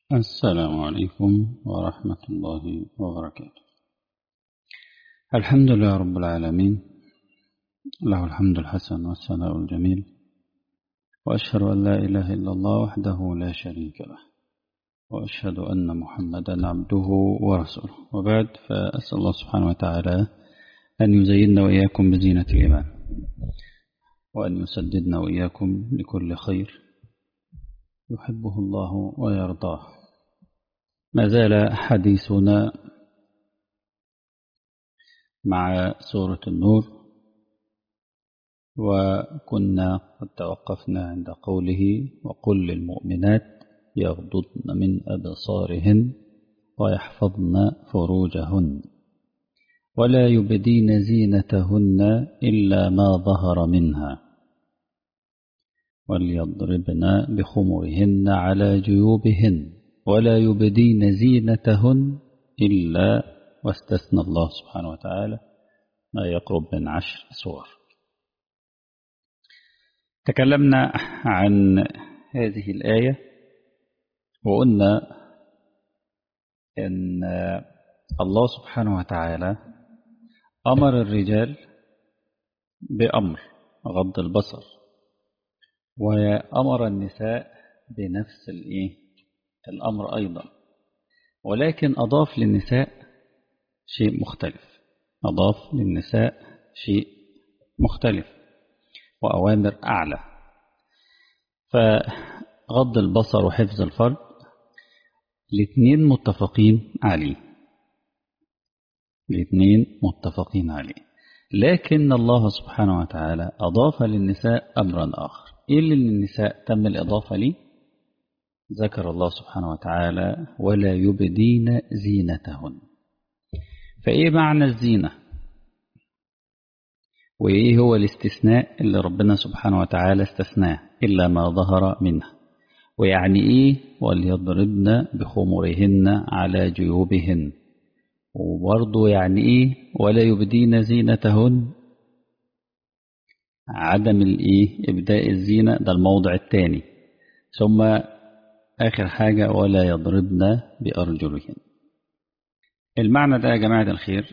السلام عليكم ورحمة الله وبركاته الحمد لله رب العالمين له الحمد الحسن والثناء الجميل وأشهد أن لا إله إلا الله وحده لا شريك له وأشهد أن محمدا عبده ورسوله وبعد فأسأل الله سبحانه وتعالى أن يزيننا وإياكم بزينة الإيمان وأن يسددنا وإياكم لكل خير يحبه الله ويرضاه ما زال حديثنا مع سورة النور وكنا قد توقفنا عند قوله وقل للمؤمنات يغضضن من أبصارهن ويحفظن فروجهن ولا يبدين زينتهن إلا ما ظهر منها وليضربن بخمرهن على جيوبهن ولا يبدين زينتهن إلا واستثنى الله سبحانه وتعالى ما يقرب من عشر سور تكلمنا عن هذه الآية وقلنا أن الله سبحانه وتعالى أمر الرجال بأمر غض البصر وأمر النساء بنفس الإيه الأمر أيضا ولكن أضاف للنساء شيء مختلف أضاف للنساء شيء مختلف وأوامر أعلى فغض البصر وحفظ الفرد الاثنين متفقين عليه الاثنين متفقين عليه لكن الله سبحانه وتعالى أضاف للنساء أمرا آخر إيه اللي للنساء تم الإضافة ليه ذكر الله سبحانه وتعالى ولا يبدين زينتهن فإيه معنى الزينة وإيه هو الاستثناء اللي ربنا سبحانه وتعالى استثناه إلا ما ظهر منه ويعني إيه وليضربن بخمرهن على جيوبهن وبرضه يعني إيه ولا يبدين زينتهن عدم الإيه إبداء الزينة ده الموضع الثاني ثم آخر حاجة ولا يضربن بأرجلهن المعنى ده يا جماعة الخير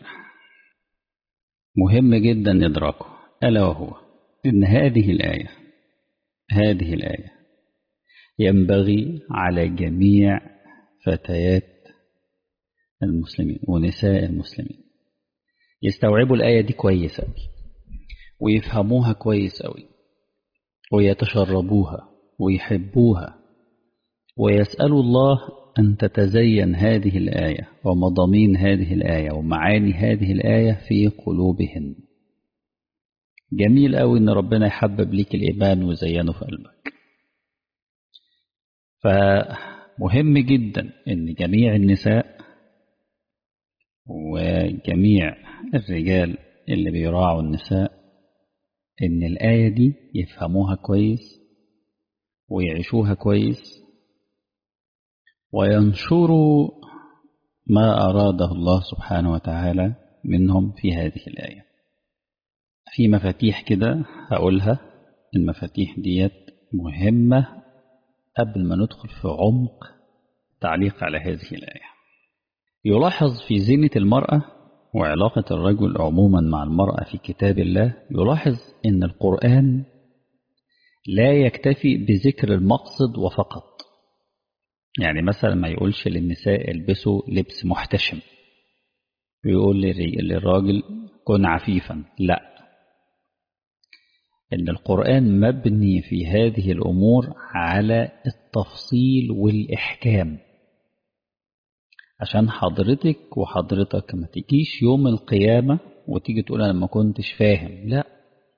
مهم جدا إدراكه ألا وهو إن هذه الآية هذه الآية ينبغي على جميع فتيات المسلمين ونساء المسلمين يستوعبوا الآية دي كويس أوي ويفهموها كويس أوي ويتشربوها ويحبوها ويسألوا الله أن تتزين هذه الآية ومضامين هذه الآية ومعاني هذه الآية في قلوبهن جميل أوي أن ربنا يحبب ليك الإيمان ويزينه في قلبك فمهم جدا أن جميع النساء وجميع الرجال اللي بيراعوا النساء ان الآية دي يفهموها كويس ويعيشوها كويس وينشروا ما أراده الله سبحانه وتعالى منهم في هذه الآية في مفاتيح كده هقولها المفاتيح ديت مهمة قبل ما ندخل في عمق تعليق على هذه الآية يلاحظ في زينة المرأة وعلاقة الرجل عموما مع المرأة في كتاب الله يلاحظ أن القرآن لا يكتفي بذكر المقصد وفقط يعني مثلا ما يقولش للنساء البسوا لبس محتشم يقول للراجل كن عفيفا لا ان القرآن مبني في هذه الأمور على التفصيل والإحكام عشان حضرتك وحضرتك ما تجيش يوم القيامة وتيجي تقول أنا ما كنتش فاهم لا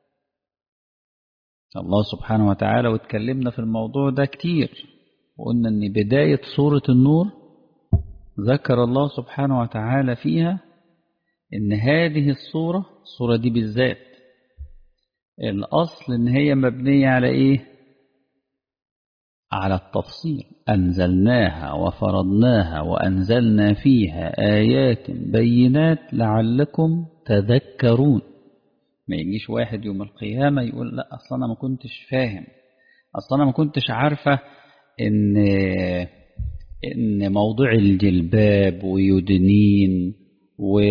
الله سبحانه وتعالى واتكلمنا في الموضوع ده كتير وقلنا أن بداية سورة النور ذكر الله سبحانه وتعالى فيها أن هذه الصورة الصورة دي بالذات الأصل أن هي مبنية على إيه على التفصيل أنزلناها وفرضناها وأنزلنا فيها آيات بينات لعلكم تذكرون ما يجيش واحد يوم القيامة يقول لا أصلا أنا ما كنتش فاهم أصلا أنا ما كنتش عارفة إن ان موضوع الجلباب ويدنين و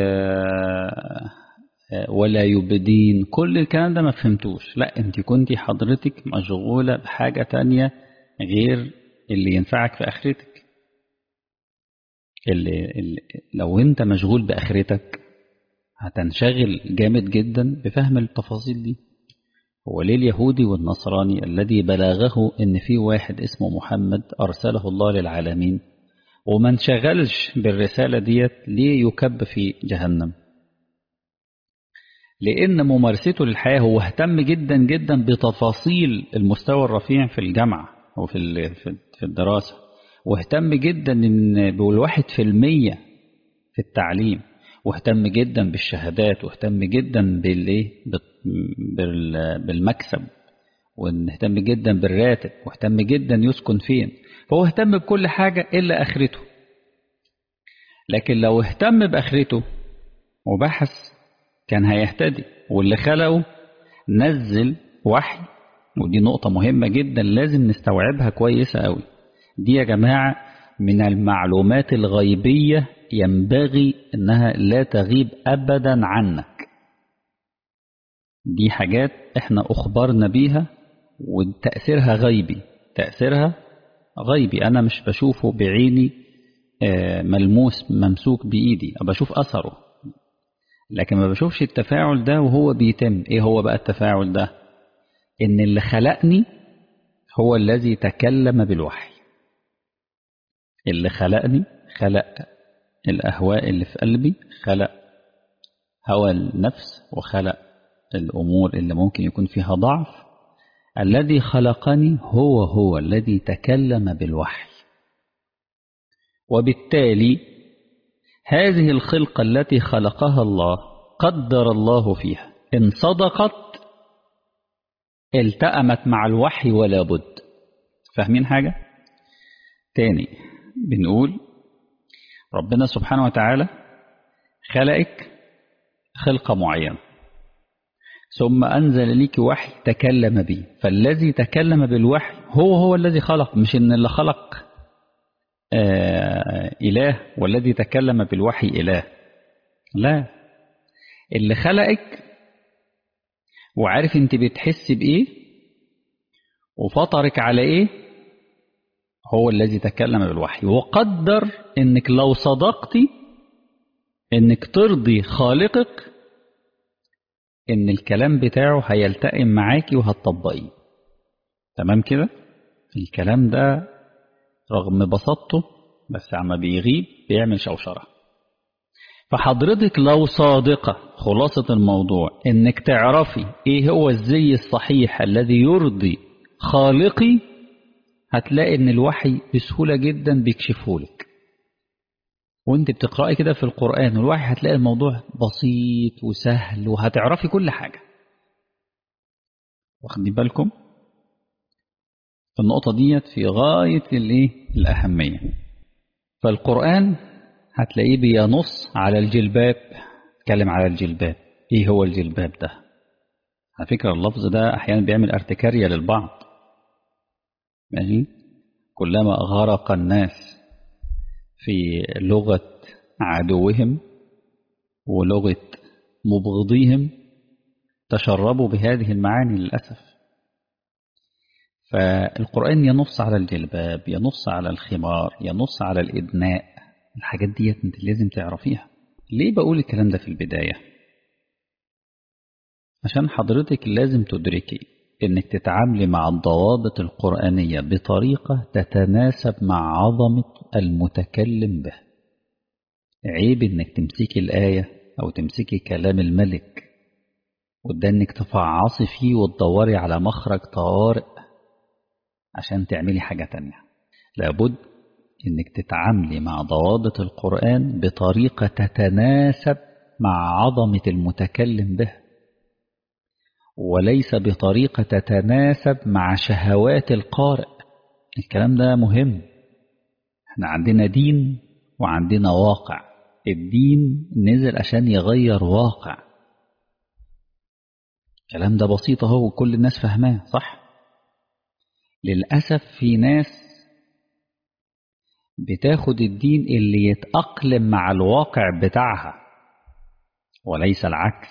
ولا يبدين كل الكلام ده ما فهمتوش لا انت كنتي حضرتك مشغولة بحاجة تانية غير اللي ينفعك في اخرتك اللي, اللي لو انت مشغول باخرتك هتنشغل جامد جدا بفهم التفاصيل دي هو ليه اليهودي والنصراني الذي بلغه ان في واحد اسمه محمد ارسله الله للعالمين وما انشغلش بالرسالة ديت ليه يكب في جهنم لأن ممارسته للحياة هو اهتم جدا جدا بتفاصيل المستوى الرفيع في الجامعة أو في في الدراسة واهتم جدا إن بالواحد في المية في التعليم واهتم جدا بالشهادات واهتم جدا بالايه بالمكسب واهتم جدا بالراتب واهتم جدا يسكن فين فهو اهتم بكل حاجة إلا آخرته لكن لو اهتم بآخرته وبحث كان هيهتدي واللي خلقه نزل وحي ودي نقطة مهمة جدا لازم نستوعبها كويسة قوي دي يا جماعة من المعلومات الغيبية ينبغي انها لا تغيب ابدا عنك دي حاجات احنا اخبرنا بيها وتأثيرها غيبي تأثيرها غيبي انا مش بشوفه بعيني ملموس ممسوك بايدي بشوف اثره لكن ما بشوفش التفاعل ده وهو بيتم ايه هو بقى التفاعل ده ان اللي خلقني هو الذي تكلم بالوحي اللي خلقني خلق الأهواء اللي في قلبي خلق هوى النفس وخلق الأمور اللي ممكن يكون فيها ضعف الذي خلقني هو هو الذي تكلم بالوحي وبالتالي هذه الخلقة التي خلقها الله قدر الله فيها إن صدقت التأمت مع الوحي ولا بد فاهمين حاجة؟ تاني بنقول ربنا سبحانه وتعالى خلقك خلقة معينة ثم أنزل لك وحي تكلم به فالذي تكلم بالوحي هو هو الذي خلق مش إن اللي خلق آه إله والذي تكلم بالوحي إله لا اللي خلقك وعارف انت بتحس بإيه وفطرك على إيه هو الذي تكلم بالوحي وقدر انك لو صدقتي انك ترضي خالقك ان الكلام بتاعه هيلتئم معاكي وهتطبقيه تمام كده الكلام ده رغم بساطته بس عما بيغيب بيعمل شوشرة فحضرتك لو صادقة خلاصة الموضوع انك تعرفي ايه هو الزي الصحيح الذي يرضي خالقي هتلاقي ان الوحي بسهولة جدا بيكشفهولك وانت بتقرأي كده في القرآن والوحي هتلاقي الموضوع بسيط وسهل وهتعرفي كل حاجة واخدين بالكم النقطة ديت في غاية الايه الأهمية فالقرآن هتلاقيه بينص على الجلباب اتكلم على الجلباب ايه هو الجلباب ده على فكرة اللفظ ده أحيانا بيعمل ارتكارية للبعض ماشي كلما غرق الناس في لغة عدوهم ولغة مبغضيهم تشربوا بهذه المعاني للأسف فالقرآن ينص على الجلباب ينص على الخمار ينص على الإدناء الحاجات دي انت لازم تعرفيها ليه بقول الكلام ده في البداية عشان حضرتك لازم تدركي انك تتعاملي مع الضوابط القرآنية بطريقة تتناسب مع عظمة المتكلم به عيب انك تمسكي الآية او تمسكي كلام الملك وده انك تفعصي فيه وتدوري على مخرج طوارئ عشان تعملي حاجة تانية لابد انك تتعاملي مع ضوابط القرآن بطريقة تتناسب مع عظمة المتكلم به وليس بطريقة تتناسب مع شهوات القارئ الكلام ده مهم احنا عندنا دين وعندنا واقع الدين نزل عشان يغير واقع الكلام ده بسيط اهو وكل الناس فاهماه صح للأسف في ناس بتاخد الدين اللي يتأقلم مع الواقع بتاعها وليس العكس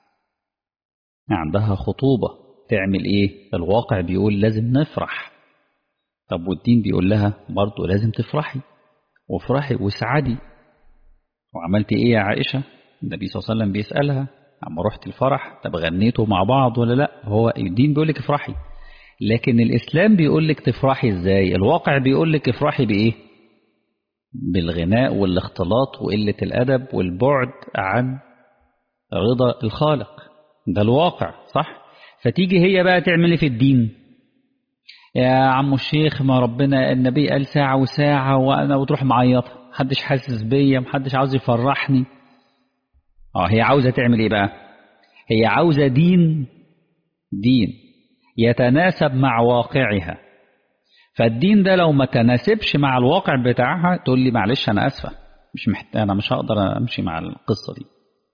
عندها خطوبة تعمل ايه الواقع بيقول لازم نفرح طب والدين بيقول لها برضه لازم تفرحي وافرحي واسعدي وعملت ايه يا عائشة النبي صلى الله عليه وسلم بيسألها اما رحت الفرح طب غنيتوا مع بعض ولا لا هو الدين بيقول لك افرحي لكن الاسلام بيقول لك تفرحي ازاي الواقع بيقول لك افرحي بايه بالغناء والاختلاط وقلة الادب والبعد عن رضا الخالق ده الواقع صح فتيجي هي بقى تعمل في الدين يا عم الشيخ ما ربنا النبي قال ساعة وساعة وأنا وتروح معيطة محدش حاسس بيا محدش عاوز يفرحني اه هي عاوزة تعمل ايه بقى هي عاوزة دين دين يتناسب مع واقعها فالدين ده لو ما تناسبش مع الواقع بتاعها تقول لي معلش انا اسفة مش محتاج انا مش هقدر امشي مع القصة دي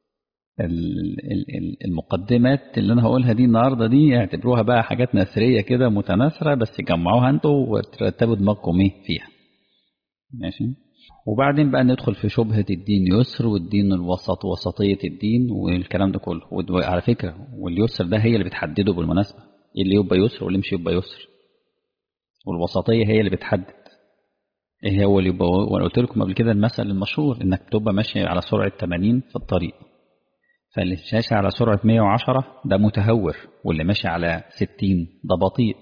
المقدمات اللي انا هقولها دي النهارده دي اعتبروها بقى حاجات نثريه كده متناثره بس جمعوها انتوا وترتبوا دماغكم ايه فيها ماشي وبعدين بقى ندخل في شبهة الدين يسر والدين الوسط وسطية الدين والكلام ده كله وعلى فكرة واليسر ده هي اللي بتحدده بالمناسبة ايه اللي يبقى يسر واللي مش يبقى يسر والوسطية هي اللي بتحدد ايه هو اللي يبقى وانا قلت لكم قبل كده المثل المشهور انك تبقى ماشي على سرعة 80 في الطريق فاللي ماشي على سرعة 110 ده متهور واللي ماشي على 60 ده بطيء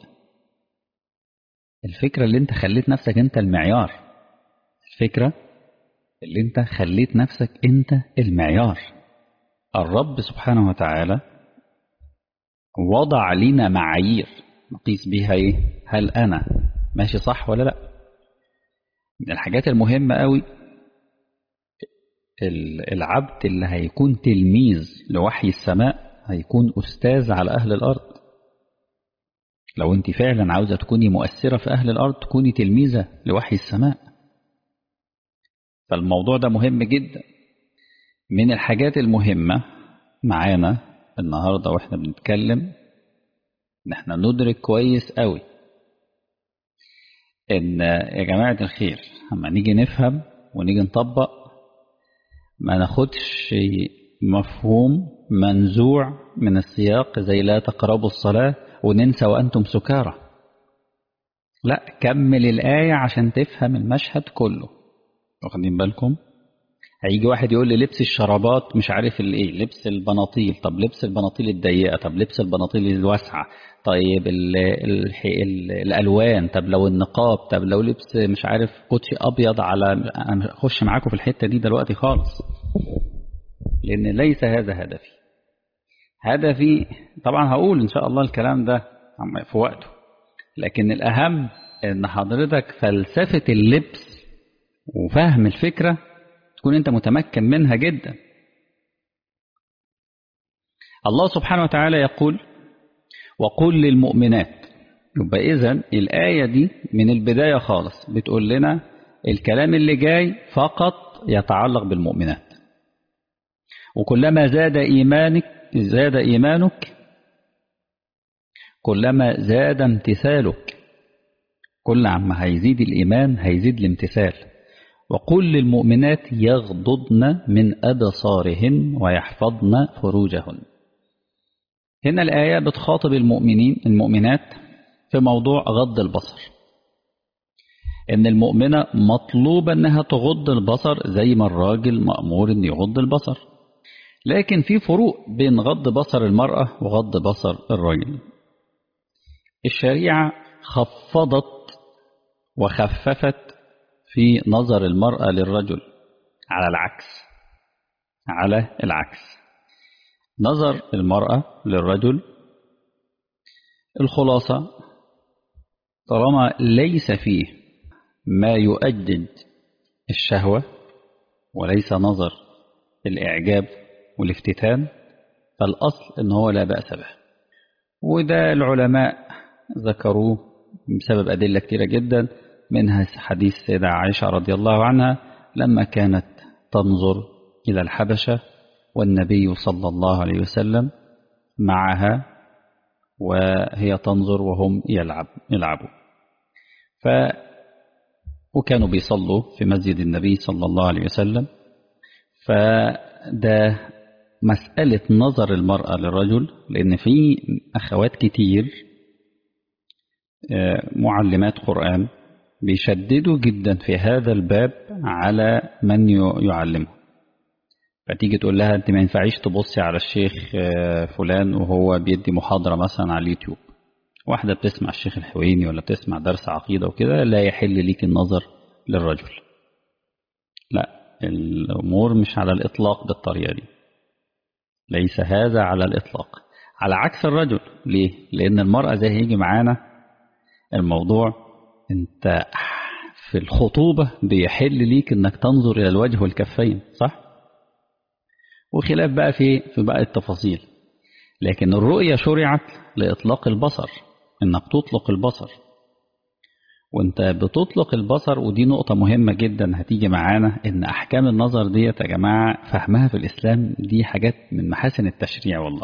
الفكرة اللي انت خليت نفسك انت المعيار الفكرة اللي انت خليت نفسك انت المعيار الرب سبحانه وتعالى وضع لنا معايير نقيس بيها ايه هل انا ماشي صح ولا لا من الحاجات المهمة قوي العبد اللي هيكون تلميذ لوحي السماء هيكون أستاذ على أهل الأرض لو أنت فعلا عاوزة تكوني مؤثرة في أهل الأرض تكوني تلميذة لوحي السماء فالموضوع ده مهم جدا من الحاجات المهمة معانا النهاردة وإحنا بنتكلم إن إحنا ندرك كويس قوي إن يا جماعة الخير لما نيجي نفهم ونيجي نطبق ما ناخدش مفهوم منزوع من السياق زي لا تقربوا الصلاة وننسى وأنتم سكارى لا كمل الآية عشان تفهم المشهد كله واخدين بالكم هيجي واحد يقول لي لبس الشرابات مش عارف الايه لبس البناطيل طب لبس البناطيل الضيقه طب لبس البناطيل الواسعه طيب ال ال ال الالوان طب لو النقاب طب لو لبس مش عارف كوتشي ابيض على انا اخش معاكم في الحته دي دلوقتي خالص لان ليس هذا هدفي هدفي طبعا هقول ان شاء الله الكلام ده في وقته لكن الاهم ان حضرتك فلسفه اللبس وفهم الفكره تكون انت متمكن منها جدا الله سبحانه وتعالى يقول وقل للمؤمنات يبقى اذا الآية دي من البداية خالص بتقول لنا الكلام اللي جاي فقط يتعلق بالمؤمنات وكلما زاد إيمانك زاد إيمانك كلما زاد امتثالك كل عما هيزيد الإيمان هيزيد الامتثال وقل للمؤمنات يغضضن من أبصارهن ويحفظن فروجهن هنا الآية بتخاطب المؤمنين المؤمنات في موضوع غض البصر إن المؤمنة مطلوبة إنها تغض البصر زي ما الراجل مأمور إن يغض البصر لكن في فروق بين غض بصر المرأة وغض بصر الرجل الشريعة خفضت وخففت في نظر المرأة للرجل على العكس على العكس نظر المرأة للرجل الخلاصة طالما ليس فيه ما يؤجج الشهوة وليس نظر الإعجاب والافتتان فالأصل أنه هو لا بأس به وده العلماء ذكروه بسبب أدلة كثيرة جدا منها حديث سيدة عائشة رضي الله عنها لما كانت تنظر إلى الحبشة والنبي صلى الله عليه وسلم معها وهي تنظر وهم يلعب يلعبوا وكانوا بيصلوا في مسجد النبي صلى الله عليه وسلم فده مسألة نظر المرأة للرجل لأن في أخوات كتير معلمات قرآن بيشددوا جدا في هذا الباب على من يعلمه فتيجي تقول لها انت ما ينفعيش تبصي على الشيخ فلان وهو بيدي محاضرة مثلا على اليوتيوب واحدة بتسمع الشيخ الحويني ولا بتسمع درس عقيدة وكده لا يحل ليك النظر للرجل لا الأمور مش على الإطلاق بالطريقة دي ليس هذا على الإطلاق على عكس الرجل ليه؟ لأن المرأة زي هيجي معانا الموضوع انت في الخطوبة بيحل ليك انك تنظر الى الوجه والكفين صح وخلاف بقى في في بقى التفاصيل لكن الرؤية شرعت لإطلاق البصر انك تطلق البصر وانت بتطلق البصر ودي نقطة مهمة جدا هتيجي معانا ان احكام النظر ديت يا جماعة فهمها في الاسلام دي حاجات من محاسن التشريع والله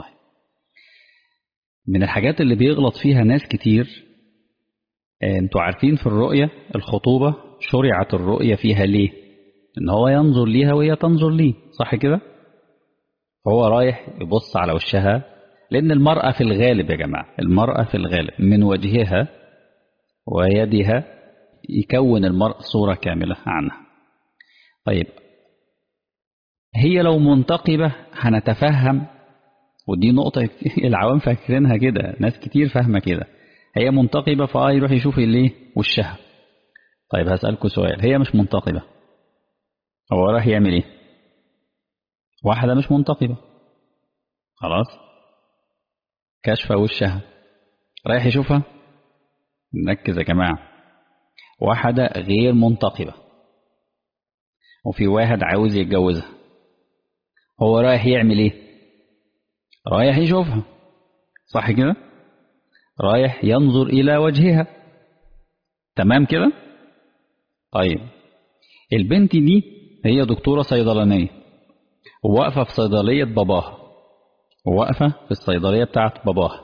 من الحاجات اللي بيغلط فيها ناس كتير انتوا عارفين في الرؤية الخطوبة شرعت الرؤية فيها ليه ان هو ينظر ليها وهي تنظر ليه صح كده فهو رايح يبص على وشها لان المرأة في الغالب يا جماعة المرأة في الغالب من وجهها ويدها يكون المرء صورة كاملة عنها طيب هي لو منتقبة هنتفهم ودي نقطة العوام فاكرينها كده ناس كتير فاهمة كده هي منتقبة فاه يروح يشوف الايه وشها طيب هسألكوا سؤال هي مش منتقبة هو راح يعمل ايه واحدة مش منتقبة خلاص كشفة وشها رايح يشوفها نركز يا جماعة واحدة غير منتقبة وفي واحد عاوز يتجوزها هو رايح يعمل ايه رايح يشوفها صح كده رايح ينظر إلى وجهها تمام كده طيب البنت دي هي دكتورة صيدلانية وواقفة في صيدلية باباها وواقفة في الصيدلية بتاعت باباها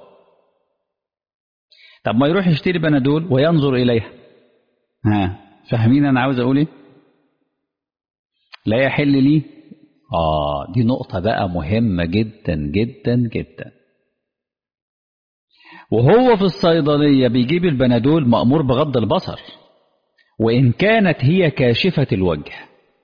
طب ما يروح يشتري بنادول وينظر إليها ها فاهمين أنا عاوز أقول إيه لا يحل لي آه دي نقطة بقى مهمة جدا جدا جدا وهو في الصيدلية بيجيب البنادول مأمور بغض البصر وإن كانت هي كاشفة الوجه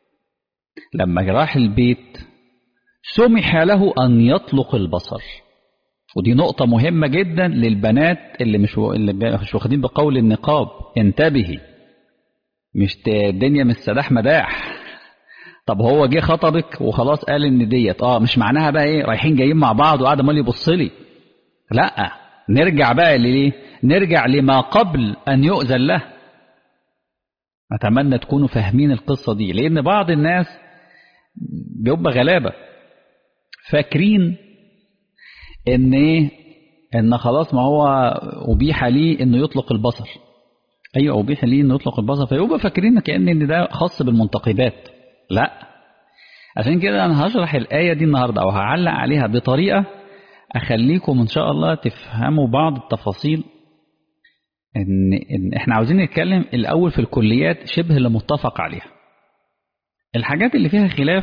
لما راح البيت سمح له أن يطلق البصر ودي نقطة مهمة جدا للبنات اللي مش اللي مش واخدين بقول النقاب انتبهي مش الدنيا مش سداح مداح طب هو جه خطبك وخلاص قال ان ديت اه مش معناها بقى ايه رايحين جايين مع بعض وقاعد امال يبص لي لا نرجع بقى ليه نرجع لما قبل أن يؤذن له أتمنى تكونوا فاهمين القصة دي لأن بعض الناس بيبقى غلابة فاكرين ان ايه ان خلاص ما هو ابيح ليه انه يطلق البصر ايوه ابيح ليه انه يطلق البصر فيبقى فاكرين كأن ان ده خاص بالمنتقبات لا عشان كده انا هشرح الآية دي النهاردة او هعلق عليها بطريقة أخليكم إن شاء الله تفهموا بعض التفاصيل إن, إن إحنا عاوزين نتكلم الأول في الكليات شبه اللي متفق عليها الحاجات اللي فيها خلاف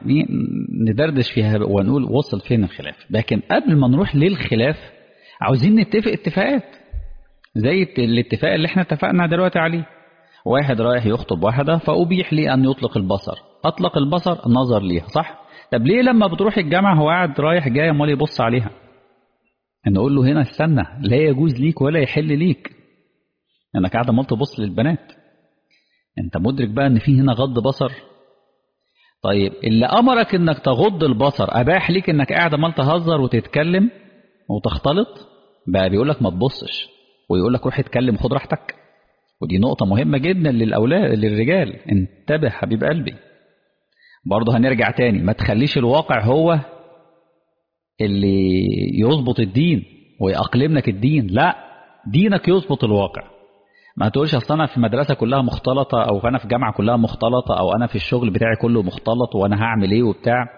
ندردش فيها ونقول وصل فين الخلاف لكن قبل ما نروح للخلاف عاوزين نتفق اتفاقات زي الاتفاق اللي احنا اتفقنا دلوقتي عليه واحد رايح يخطب واحدة فأبيح لي أن يطلق البصر أطلق البصر نظر ليها صح؟ طب ليه لما بتروح الجامعة هو قاعد رايح جاي امال يبص عليها نقول له هنا استنى لا يجوز ليك ولا يحل ليك انك قاعد امال تبص للبنات انت مدرك بقى ان في هنا غض بصر طيب اللي امرك انك تغض البصر اباح ليك انك قاعد امال تهزر وتتكلم وتختلط بقى بيقول لك ما تبصش ويقول لك روح اتكلم خد راحتك ودي نقطة مهمة جدا للأولاد للرجال انتبه حبيب قلبي برضه هنرجع تاني ما تخليش الواقع هو اللي يظبط الدين ويأقلم الدين لا دينك يظبط الواقع ما تقولش اصل انا في مدرسه كلها مختلطه او انا في جامعه كلها مختلطه او انا في الشغل بتاعي كله مختلط وانا هعمل ايه وبتاع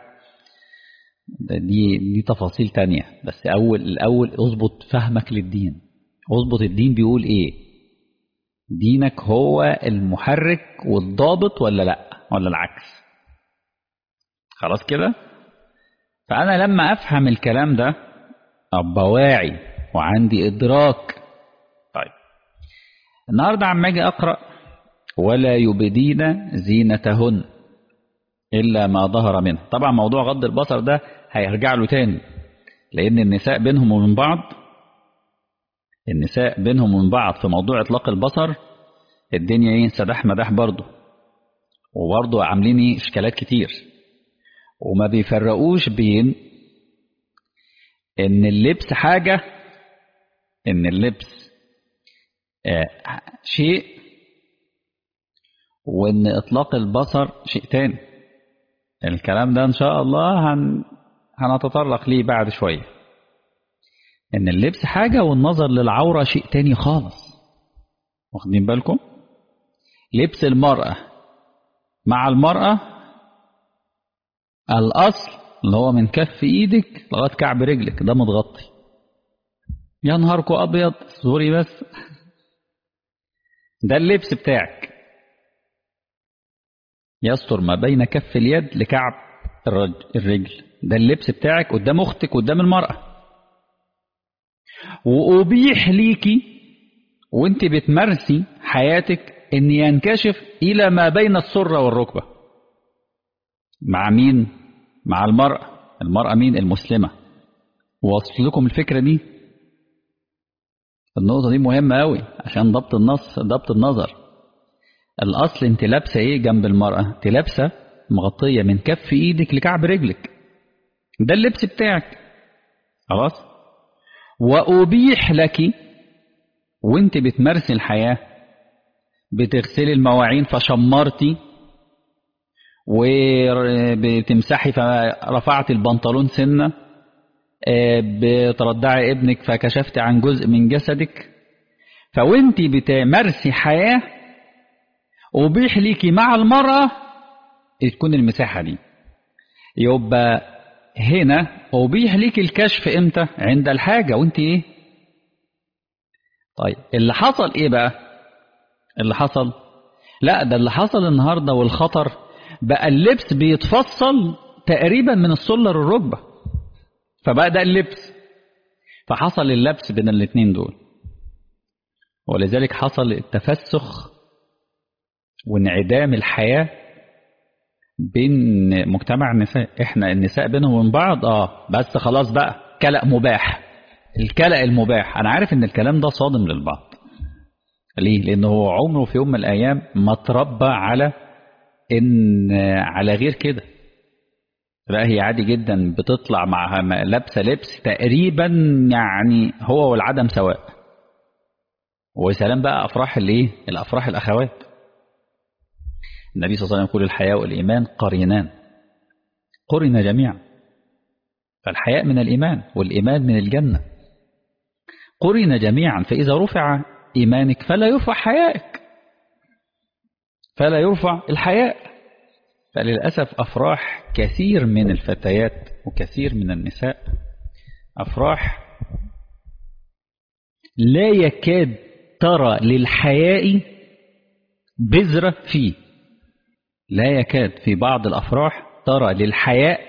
دي دي تفاصيل تانية بس اول الاول اظبط فهمك للدين اظبط الدين بيقول ايه دينك هو المحرك والضابط ولا لا ولا العكس خلاص كده فأنا لما أفهم الكلام ده أبقى واعي وعندي إدراك طيب النهاردة عم أجي أقرأ ولا يبدين زينتهن إلا ما ظهر منه طبعا موضوع غض البصر ده هيرجع له تاني لأن النساء بينهم وبين بعض النساء بينهم وبين بعض في موضوع إطلاق البصر الدنيا إيه سداح مداح برضه وبرضه عاملين إيه إشكالات كتير وما بيفرقوش بين إن اللبس حاجة إن اللبس آه شيء وإن إطلاق البصر شيء تاني الكلام ده إن شاء الله هن هنتطرق ليه بعد شوية إن اللبس حاجة والنظر للعورة شيء تاني خالص واخدين بالكم لبس المرأة مع المرأة الأصل اللي هو من كف إيدك لغاية كعب رجلك ده متغطي يا نهاركو أبيض سوري بس ده اللبس بتاعك يستر ما بين كف اليد لكعب الرجل ده اللبس بتاعك قدام أختك قدام المرأة وأبيح ليكي وانت بتمارسي حياتك ان ينكشف الى ما بين السرة والركبة مع مين مع المرأة المرأة مين المسلمة وصل لكم الفكرة دي النقطة دي مهمة قوي عشان ضبط النص ضبط النظر الأصل أنت لابسة إيه جنب المرأة؟ أنت لابسة مغطية من كف إيدك لكعب رجلك ده اللبس بتاعك خلاص وأبيح لك وانت بتمارسي الحياة بتغسلي المواعين فشمرتي وبتمسحي فرفعت البنطلون سنة بترضعي ابنك فكشفت عن جزء من جسدك فوانت بتمارسي حياة أبيح ليكي مع المرأة تكون المساحة دي يبقى هنا أبيح ليكي الكشف امتى عند الحاجة وانت ايه طيب اللي حصل ايه بقى اللي حصل لا ده اللي حصل النهارده والخطر بقى اللبس بيتفصل تقريبا من السلة للركبة فبقى ده اللبس فحصل اللبس بين الاثنين دول ولذلك حصل التفسخ وانعدام الحياة بين مجتمع النساء احنا النساء بينهم وبين بعض اه بس خلاص بقى كلأ مباح الكلأ المباح انا عارف ان الكلام ده صادم للبعض ليه لانه هو عمره في يوم من الايام ما تربى على ان على غير كده لا هي عادي جدا بتطلع مع لابسه لبس تقريبا يعني هو والعدم سواء وسلام بقى افراح الايه الافراح الاخوات النبي صلى الله عليه وسلم يقول الحياء والايمان قرينان قرن جميعا فالحياء من الايمان والايمان من الجنه قرن جميعا فاذا رفع ايمانك فلا يرفع حيائك فلا يرفع الحياء فللأسف أفراح كثير من الفتيات وكثير من النساء أفراح لا يكاد ترى للحياء بذرة فيه لا يكاد في بعض الأفراح ترى للحياء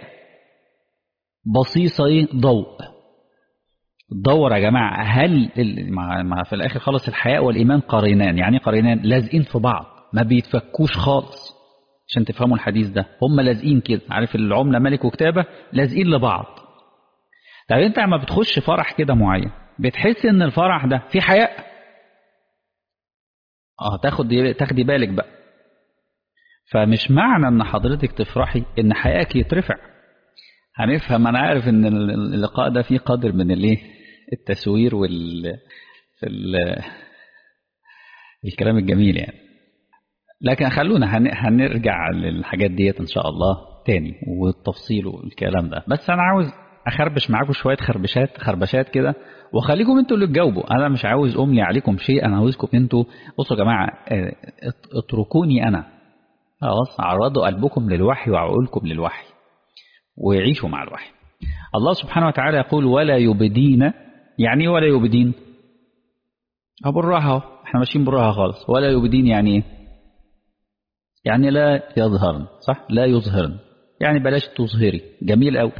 بصيصة ضوء دور يا جماعة هل مع في الآخر خلص الحياء والإيمان قرينان يعني قرينان لازقين في بعض ما بيتفكوش خالص عشان تفهموا الحديث ده هم لازقين كده عارف العملة ملك وكتابة لازقين لبعض طب انت لما بتخش فرح كده معين بتحس ان الفرح ده فيه حياء اه تاخد تاخدي بالك بقى فمش معنى ان حضرتك تفرحي ان حيائك يترفع هنفهم انا عارف ان اللقاء ده فيه قدر من الايه التسوير وال في ال... الكلام الجميل يعني لكن خلونا هنرجع للحاجات ديت ان شاء الله تاني والتفصيل والكلام ده بس انا عاوز اخربش معاكم شويه خربشات خربشات كده وخليكم انتوا اللي تجاوبوا انا مش عاوز املي عليكم شيء انا عاوزكم انتوا بصوا يا جماعه اتركوني انا خلاص عرضوا قلبكم للوحي وعقولكم للوحي وعيشوا مع الوحي الله سبحانه وتعالى يقول ولا يبدين يعني ولا يبدين أبو الراحة احنا ماشيين بالراحة خالص ولا يبدين يعني ايه يعني لا يظهرن صح لا يظهرن يعني بلاش تظهري جميل قوي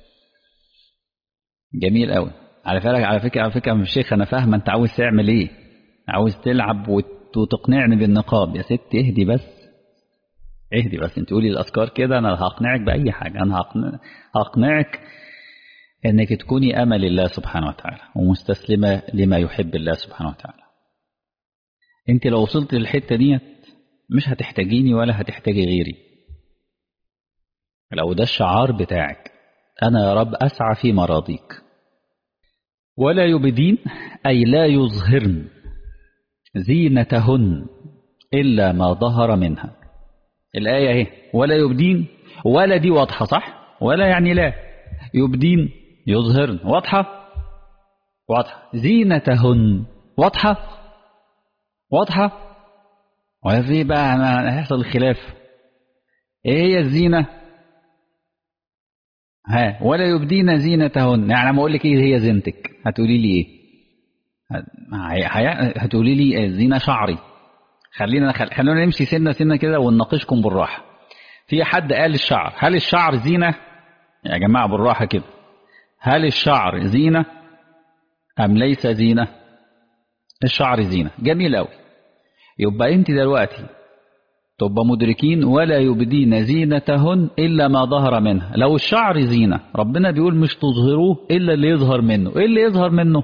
جميل قوي على فكرة على فكرة على فكرة الشيخ أنا فاهمة أنت عاوز تعمل إيه عاوز تلعب وتقنعني بالنقاب يا ست اهدي بس اهدي بس انت قولي الأذكار كده أنا هقنعك بأي حاجة أنا هقنع هقنعك إنك تكوني أمل الله سبحانه وتعالى ومستسلمة لما يحب الله سبحانه وتعالى انت لو وصلت للحتة ديت مش هتحتاجيني ولا هتحتاجي غيري لو ده الشعار بتاعك أنا يا رب أسعى في مراضيك ولا يبدين أي لا يظهرن زينتهن إلا ما ظهر منها الآية اهي ولا يبدين ولا دي واضحة صح ولا يعني لا يبدين يظهرن واضحة واضحة زينتهن واضحة واضحة ولا في بقى هيحصل خلاف ايه هي الزينة ها ولا يبدين زينتهن يعني لما اقول لك ايه هي زينتك هتقولي لي ايه هتقولي لي زينة شعري خلينا خلونا نمشي سنة سنة كده ونناقشكم بالراحة في حد قال الشعر هل الشعر زينة يا جماعة بالراحة كده هل الشعر زينة أم ليس زينة الشعر زينة جميل أوي يبقى أنت دلوقتي تبقى مدركين ولا يبدين زينتهن إلا ما ظهر منها لو الشعر زينة ربنا بيقول مش تظهروه إلا اللي يظهر منه إيه اللي يظهر منه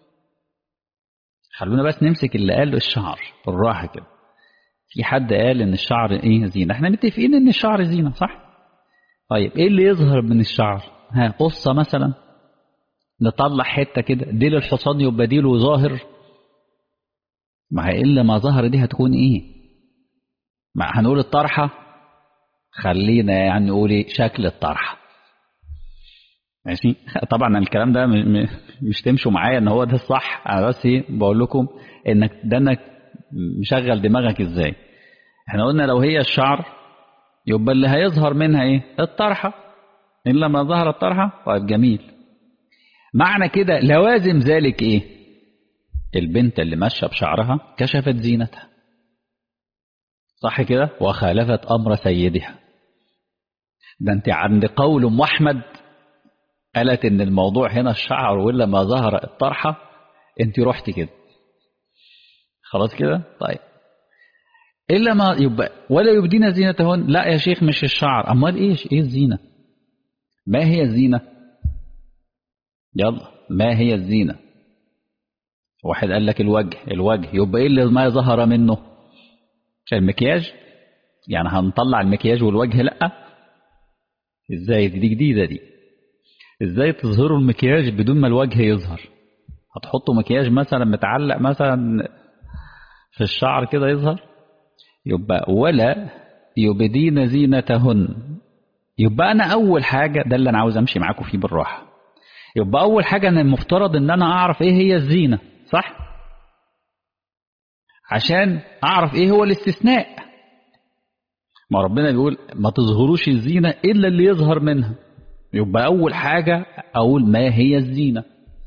خلونا بس نمسك اللي قال الشعر بالراحة كده في حد قال ان الشعر ايه زينة احنا متفقين ان الشعر زينة صح طيب ايه اللي يظهر من الشعر ها قصة مثلا نطلع حتة كده ديل الحصان يبقى ديله ظاهر ما هي الا ما ظهر دي هتكون ايه ما هنقول الطرحة خلينا يعني نقول ايه شكل الطرحة ماشي طبعا الكلام ده مش تمشوا معايا ان هو ده الصح انا بس ايه بقول لكم انك ده انك مشغل دماغك ازاي احنا قلنا لو هي الشعر يبقى اللي هيظهر منها ايه الطرحه الا ما ظهر الطرحه طيب جميل معنى كده لوازم ذلك ايه البنت اللي ماشيه بشعرها كشفت زينتها صح كده وخالفت امر سيدها ده انت عند قول ام احمد قالت ان الموضوع هنا الشعر ولا ما ظهر الطرحة انت رحت كده خلاص كده طيب إلا ما يبقى ولا يبدين زينتهن لا يا شيخ مش الشعر أمال إيش إيه الزينة ما هي الزينة يلا ما هي الزينة واحد قال لك الوجه الوجه يبقى إيه اللي ما ظهر منه المكياج يعني هنطلع المكياج والوجه لأ ازاي دي جديدة دي ازاي تظهروا المكياج بدون ما الوجه يظهر هتحطوا مكياج مثلا متعلق مثلا في الشعر كده يظهر يبقى ولا يبدين زينتهن يبقى انا اول حاجة ده اللي انا عاوز امشي معاكم فيه بالراحة يبقى اول حاجة انا المفترض ان انا اعرف ايه هي الزينة صح عشان اعرف ايه هو الاستثناء ما ربنا بيقول ما تظهروش الزينة الا اللي يظهر منها يبقى أول حاجة أقول ما هي الزينة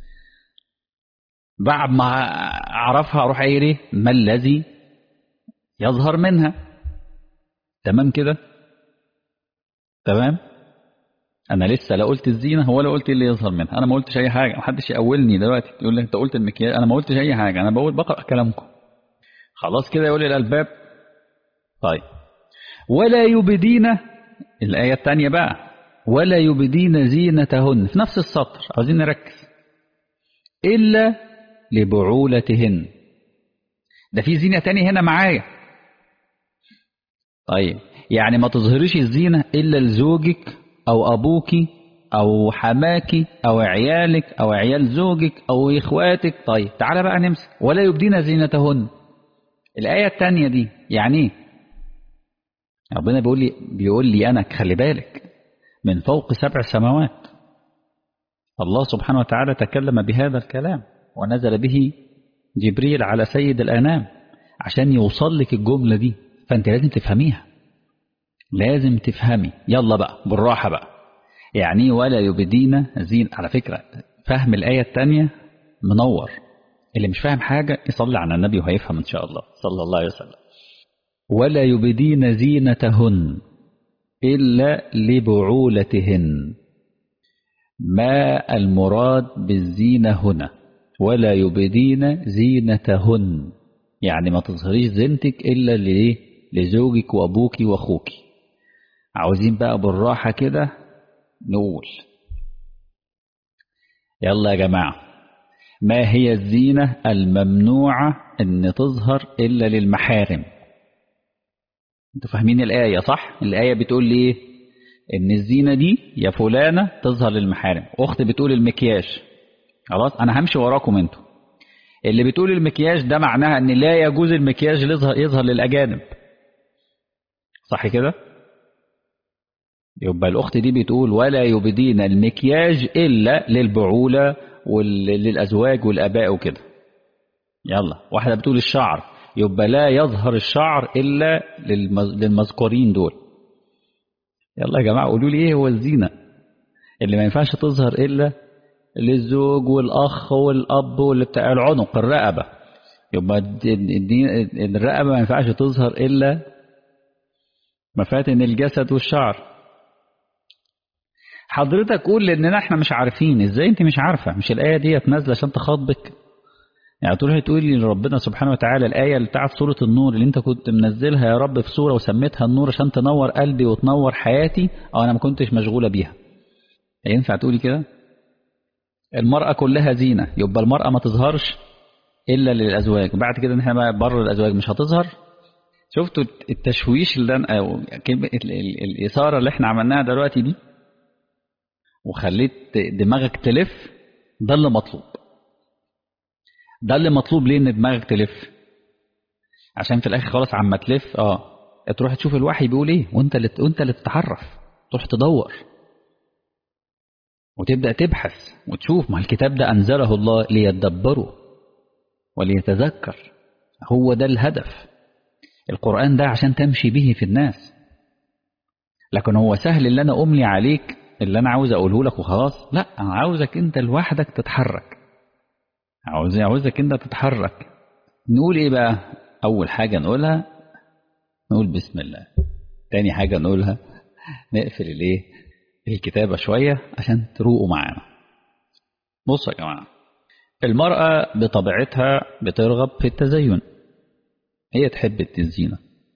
بعد ما أعرفها أروح قايل إيه ما الذي يظهر منها تمام كده تمام أنا لسه لا قلت الزينة ولا قلت اللي يظهر منها أنا ما قلتش أي حاجة محدش يقولني دلوقتي يقول لي أنت قلت المكياج أنا ما قلتش أي حاجة أنا بقول بقرأ كلامكم خلاص كده يقول لي الألباب طيب ولا يبدين الآية الثانية بقى ولا يبدين زينتهن في نفس السطر عاوزين نركز إلا لبعولتهن ده في زينة تاني هنا معايا طيب يعني ما تظهريش الزينة إلا لزوجك أو أبوك أو حماك أو عيالك أو عيال زوجك أو إخواتك طيب تعالى بقى نمسك ولا يبدين زينتهن الآية التانية دي يعني إيه ربنا بيقول لي بيقول لي أنا خلي بالك من فوق سبع سماوات الله سبحانه وتعالى تكلم بهذا الكلام ونزل به جبريل على سيد الأنام عشان يوصل لك الجملة دي فأنت لازم تفهميها لازم تفهمي يلا بقى بالراحة بقى يعني ولا يبدين زين على فكرة فهم الآية الثانية منور اللي مش فاهم حاجة يصلي على النبي وهيفهم إن شاء الله صلى الله عليه وسلم ولا يبدين زينتهن إلا لبعولتهن ما المراد بالزينة هنا ولا يبدين زينتهن يعني ما تظهريش زينتك إلا لإيه لزوجك وأبوك وأخوك عاوزين بقى بالراحة كده نقول يلا يا جماعة ما هي الزينة الممنوعة أن تظهر إلا للمحارم انتوا فاهمين الآية صح الآية بتقول لي إيه إن الزينة دي يا فلانة تظهر للمحارم أخت بتقول المكياج خلاص أنا همشي وراكم انتوا اللي بتقول المكياج ده معناها ان لا يجوز المكياج يظهر يظهر للاجانب صح كده يبقى الاخت دي بتقول ولا يبدين المكياج الا للبعوله وللازواج والاباء وكده يلا واحده بتقول الشعر يبقى لا يظهر الشعر الا للمذكورين دول يلا يا جماعه قولوا لي ايه هو الزينه اللي ما ينفعش تظهر الا للزوج والأخ والأب واللي بتاع العنق الرقبة يبقى الدين الرقبة ما ينفعش تظهر إلا مفاتن الجسد والشعر حضرتك قول لأننا احنا مش عارفين ازاي انت مش عارفة مش الآية ديت نازلة عشان تخاطبك يعني تروحي تقولي لربنا سبحانه وتعالى الآية اللي بتاعت سورة النور اللي انت كنت منزلها يا رب في سورة وسميتها النور عشان تنور قلبي وتنور حياتي اه انا ما كنتش مشغولة بيها ينفع تقولي كده المرأة كلها زينة يبقى المرأة ما تظهرش إلا للأزواج بعد كده إحنا بقى بره الأزواج مش هتظهر شفتوا التشويش اللي أنا أو كلمة الإثارة اللي إحنا عملناها دلوقتي دي وخليت دماغك تلف ده اللي مطلوب ده اللي مطلوب ليه إن دماغك تلف عشان في الآخر خلاص عما تلف اه تروح تشوف الوحي بيقول إيه وأنت اللي وأنت اللي تتعرف تروح تدور وتبدأ تبحث وتشوف ما الكتاب ده أنزله الله ليتدبروا وليتذكر هو ده الهدف القرآن ده عشان تمشي به في الناس لكن هو سهل اللي أنا أملي عليك اللي أنا عاوز أقوله لك وخلاص لا أنا عاوزك أنت لوحدك تتحرك عاوز عاوزك أنت تتحرك نقول إيه بقى أول حاجة نقولها نقول بسم الله تاني حاجة نقولها نقفل الإيه الكتابة شوية عشان تروقوا معانا بصوا يا جماعة المرأة بطبيعتها بترغب في التزين هي تحب الزينة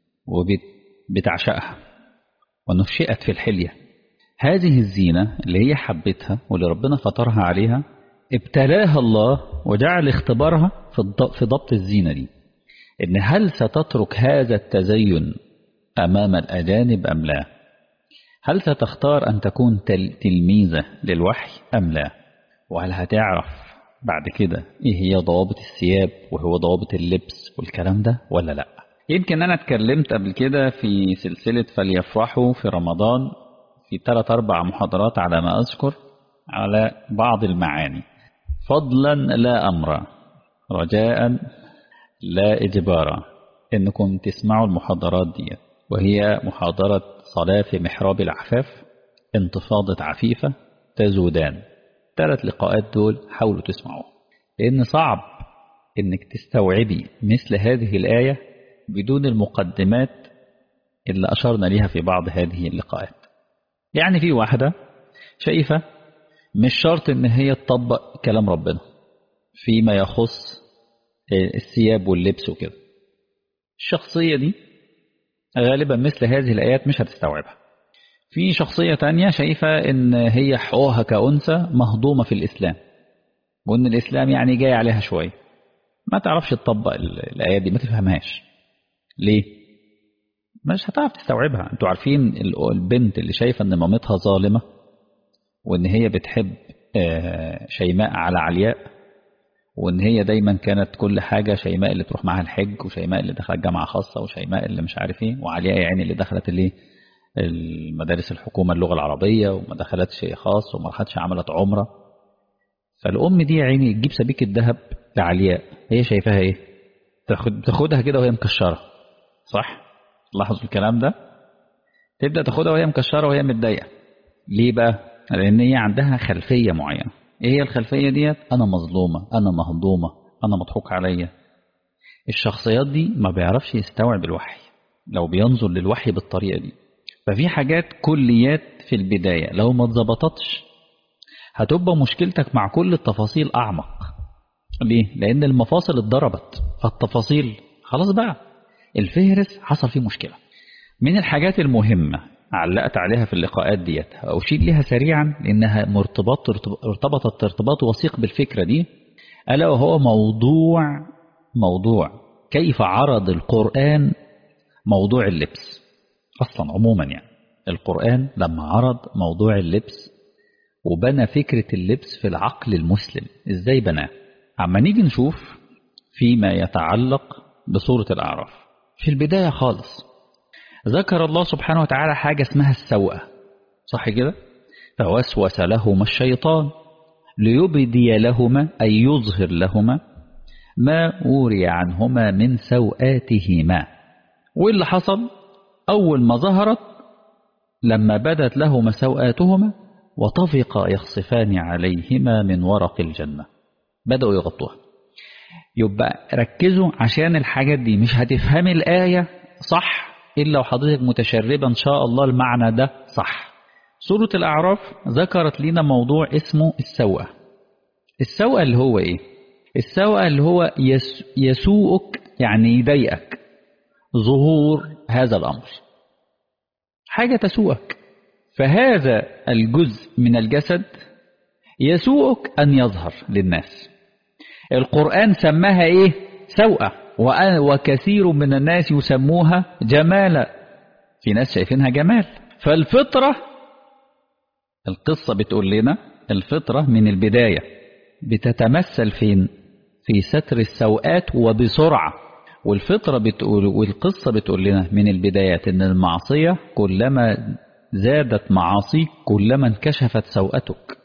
وبتعشقها ونشئت في الحلية هذه الزينة اللي هي حبتها واللي ربنا فطرها عليها ابتلاها الله وجعل اختبارها في ضبط الزينة دي إن هل ستترك هذا التزين أمام الأجانب أم لا هل ستختار أن تكون تلميذة للوحي أم لا وهل هتعرف بعد كده إيه هي ضوابط الثياب وهو ضوابط اللبس والكلام ده ولا لا يمكن أنا اتكلمت قبل كده في سلسلة فليفرحوا في رمضان في ثلاث أربع محاضرات على ما أذكر على بعض المعاني فضلا لا أمرا رجاء لا إجبارا إنكم تسمعوا المحاضرات دي وهي محاضرة صلاة في محراب العفاف انتفاضة عفيفة تزودان ثلاث لقاءات دول حاولوا تسمعوا لأن صعب إنك تستوعبي مثل هذه الآية بدون المقدمات اللي أشرنا ليها في بعض هذه اللقاءات يعني في واحدة شايفة مش شرط إن هي تطبق كلام ربنا فيما يخص الثياب واللبس وكده الشخصية دي غالبا مثل هذه الآيات مش هتستوعبها في شخصية تانية شايفة إن هي حقوقها كأنثى مهضومة في الإسلام وإن الإسلام يعني جاي عليها شوية ما تعرفش تطبق الآيات دي ما تفهمهاش ليه؟ مش هتعرف تستوعبها انتوا عارفين البنت اللي شايفة إن مامتها ظالمة وإن هي بتحب شيماء على علياء وإن هي دايما كانت كل حاجة شيماء اللي تروح معاها الحج وشيماء اللي دخلت جامعة خاصة وشيماء اللي مش عارف ايه وعلياء يعني اللي دخلت اللي المدارس الحكومة اللغة العربية وما دخلتش خاص وما راحتش عملت عمرة فالأم دي يا عيني تجيب سبيك الذهب لعلياء هي شايفاها ايه تاخد تاخدها كده وهي مكشرة صح لاحظوا الكلام ده تبدأ تاخدها وهي مكشرة وهي متضايقة ليه بقى لأن هي عندها خلفية معينة ايه هي الخلفية ديت انا مظلومة انا مهضومة أنا مضحوك عليا الشخصيات دي ما بيعرفش يستوعب الوحي لو بينظر للوحي بالطريقة دي ففي حاجات كليات في البداية لو ما اتظبطتش هتبقى مشكلتك مع كل التفاصيل أعمق ليه؟ لأن المفاصل اتضربت فالتفاصيل خلاص بقى الفهرس حصل فيه مشكلة من الحاجات المهمة علقت عليها في اللقاءات ديت أشير لها سريعا لأنها مرتبط ارتبطت ارتباط وثيق بالفكرة دي ألا وهو موضوع موضوع كيف عرض القرآن موضوع اللبس أصلا عموما يعني القرآن لما عرض موضوع اللبس وبنى فكرة اللبس في العقل المسلم إزاي بناه عما نيجي نشوف فيما يتعلق بسورة الأعراف في البداية خالص ذكر الله سبحانه وتعالى حاجة اسمها السوءة صح كده فوسوس لهما الشيطان ليبدي لهما أي يظهر لهما ما أوري عنهما من سوآتهما واللي حصل أول ما ظهرت لما بدت لهما سوآتهما وطفقا يخصفان عليهما من ورق الجنة بدأوا يغطوها يبقى ركزوا عشان الحاجات دي مش هتفهم الآية صح إلا وحضرتك متشربة إن شاء الله المعنى ده صح سورة الأعراف ذكرت لنا موضوع اسمه السوءة السوءة اللي هو إيه السوءة اللي هو يس يسوءك يعني يضايقك ظهور هذا الأمر حاجة تسوءك فهذا الجزء من الجسد يسوءك أن يظهر للناس القرآن سماها إيه سوءة وكثير من الناس يسموها جمالا في ناس شايفينها جمال فالفطرة القصة بتقول لنا الفطرة من البداية بتتمثل فين في ستر السوءات وبسرعة والفطرة بتقول والقصة بتقول لنا من البدايات ان المعصية كلما زادت معاصيك كلما انكشفت سوءتك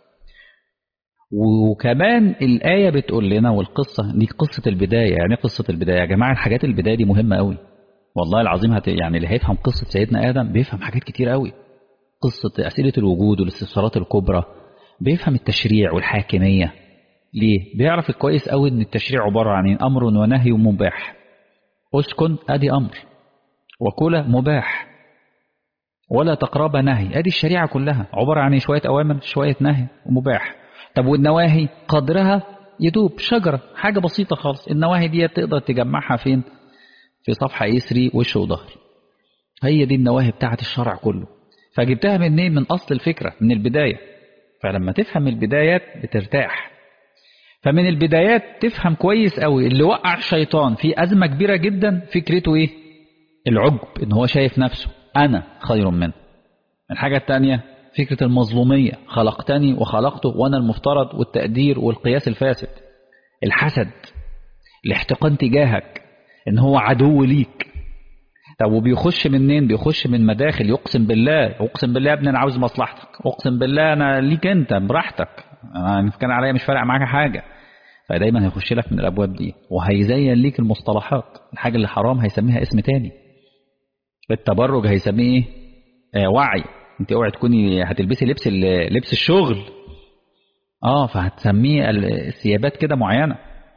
وكمان الآية بتقول لنا والقصة دي قصة البداية يعني قصة البداية يا جماعة الحاجات البداية دي مهمة قوي والله العظيم هت يعني اللي هيفهم قصة سيدنا آدم بيفهم حاجات كتير قوي قصة أسئلة الوجود والاستفسارات الكبرى بيفهم التشريع والحاكمية ليه؟ بيعرف كويس قوي ان التشريع عبارة عن أمر ونهي ومباح اسكن ادي أمر وكل مباح ولا تقرب نهي ادي الشريعة كلها عبارة عن شوية أوامر شوية نهي ومباح طب والنواهي قدرها يدوب شجرة حاجة بسيطة خالص النواهي دي تقدر تجمعها فين في صفحة يسري وش وظهر هي دي النواهي بتاعت الشرع كله فجبتها منين من أصل الفكرة من البداية فلما تفهم البدايات بترتاح فمن البدايات تفهم كويس قوي اللي وقع الشيطان في أزمة كبيرة جدا فكرته إيه العجب إن هو شايف نفسه أنا خير منه الحاجة الثانية فكرة المظلومية خلقتني وخلقته وأنا المفترض والتقدير والقياس الفاسد الحسد الاحتقان تجاهك إن هو عدو ليك طب وبيخش منين بيخش من مداخل يقسم بالله اقسم بالله يا ابني انا عاوز مصلحتك اقسم بالله انا ليك انت براحتك انا كان عليا مش فارق معاك حاجه فدايما هيخش لك من الابواب دي وهيزين ليك المصطلحات الحاجه اللي حرام هيسميها اسم تاني التبرج هيسميه ايه آه وعي انت اوعي تكوني هتلبسي لبس لبس الشغل اه فهتسميه الثيابات كده معينه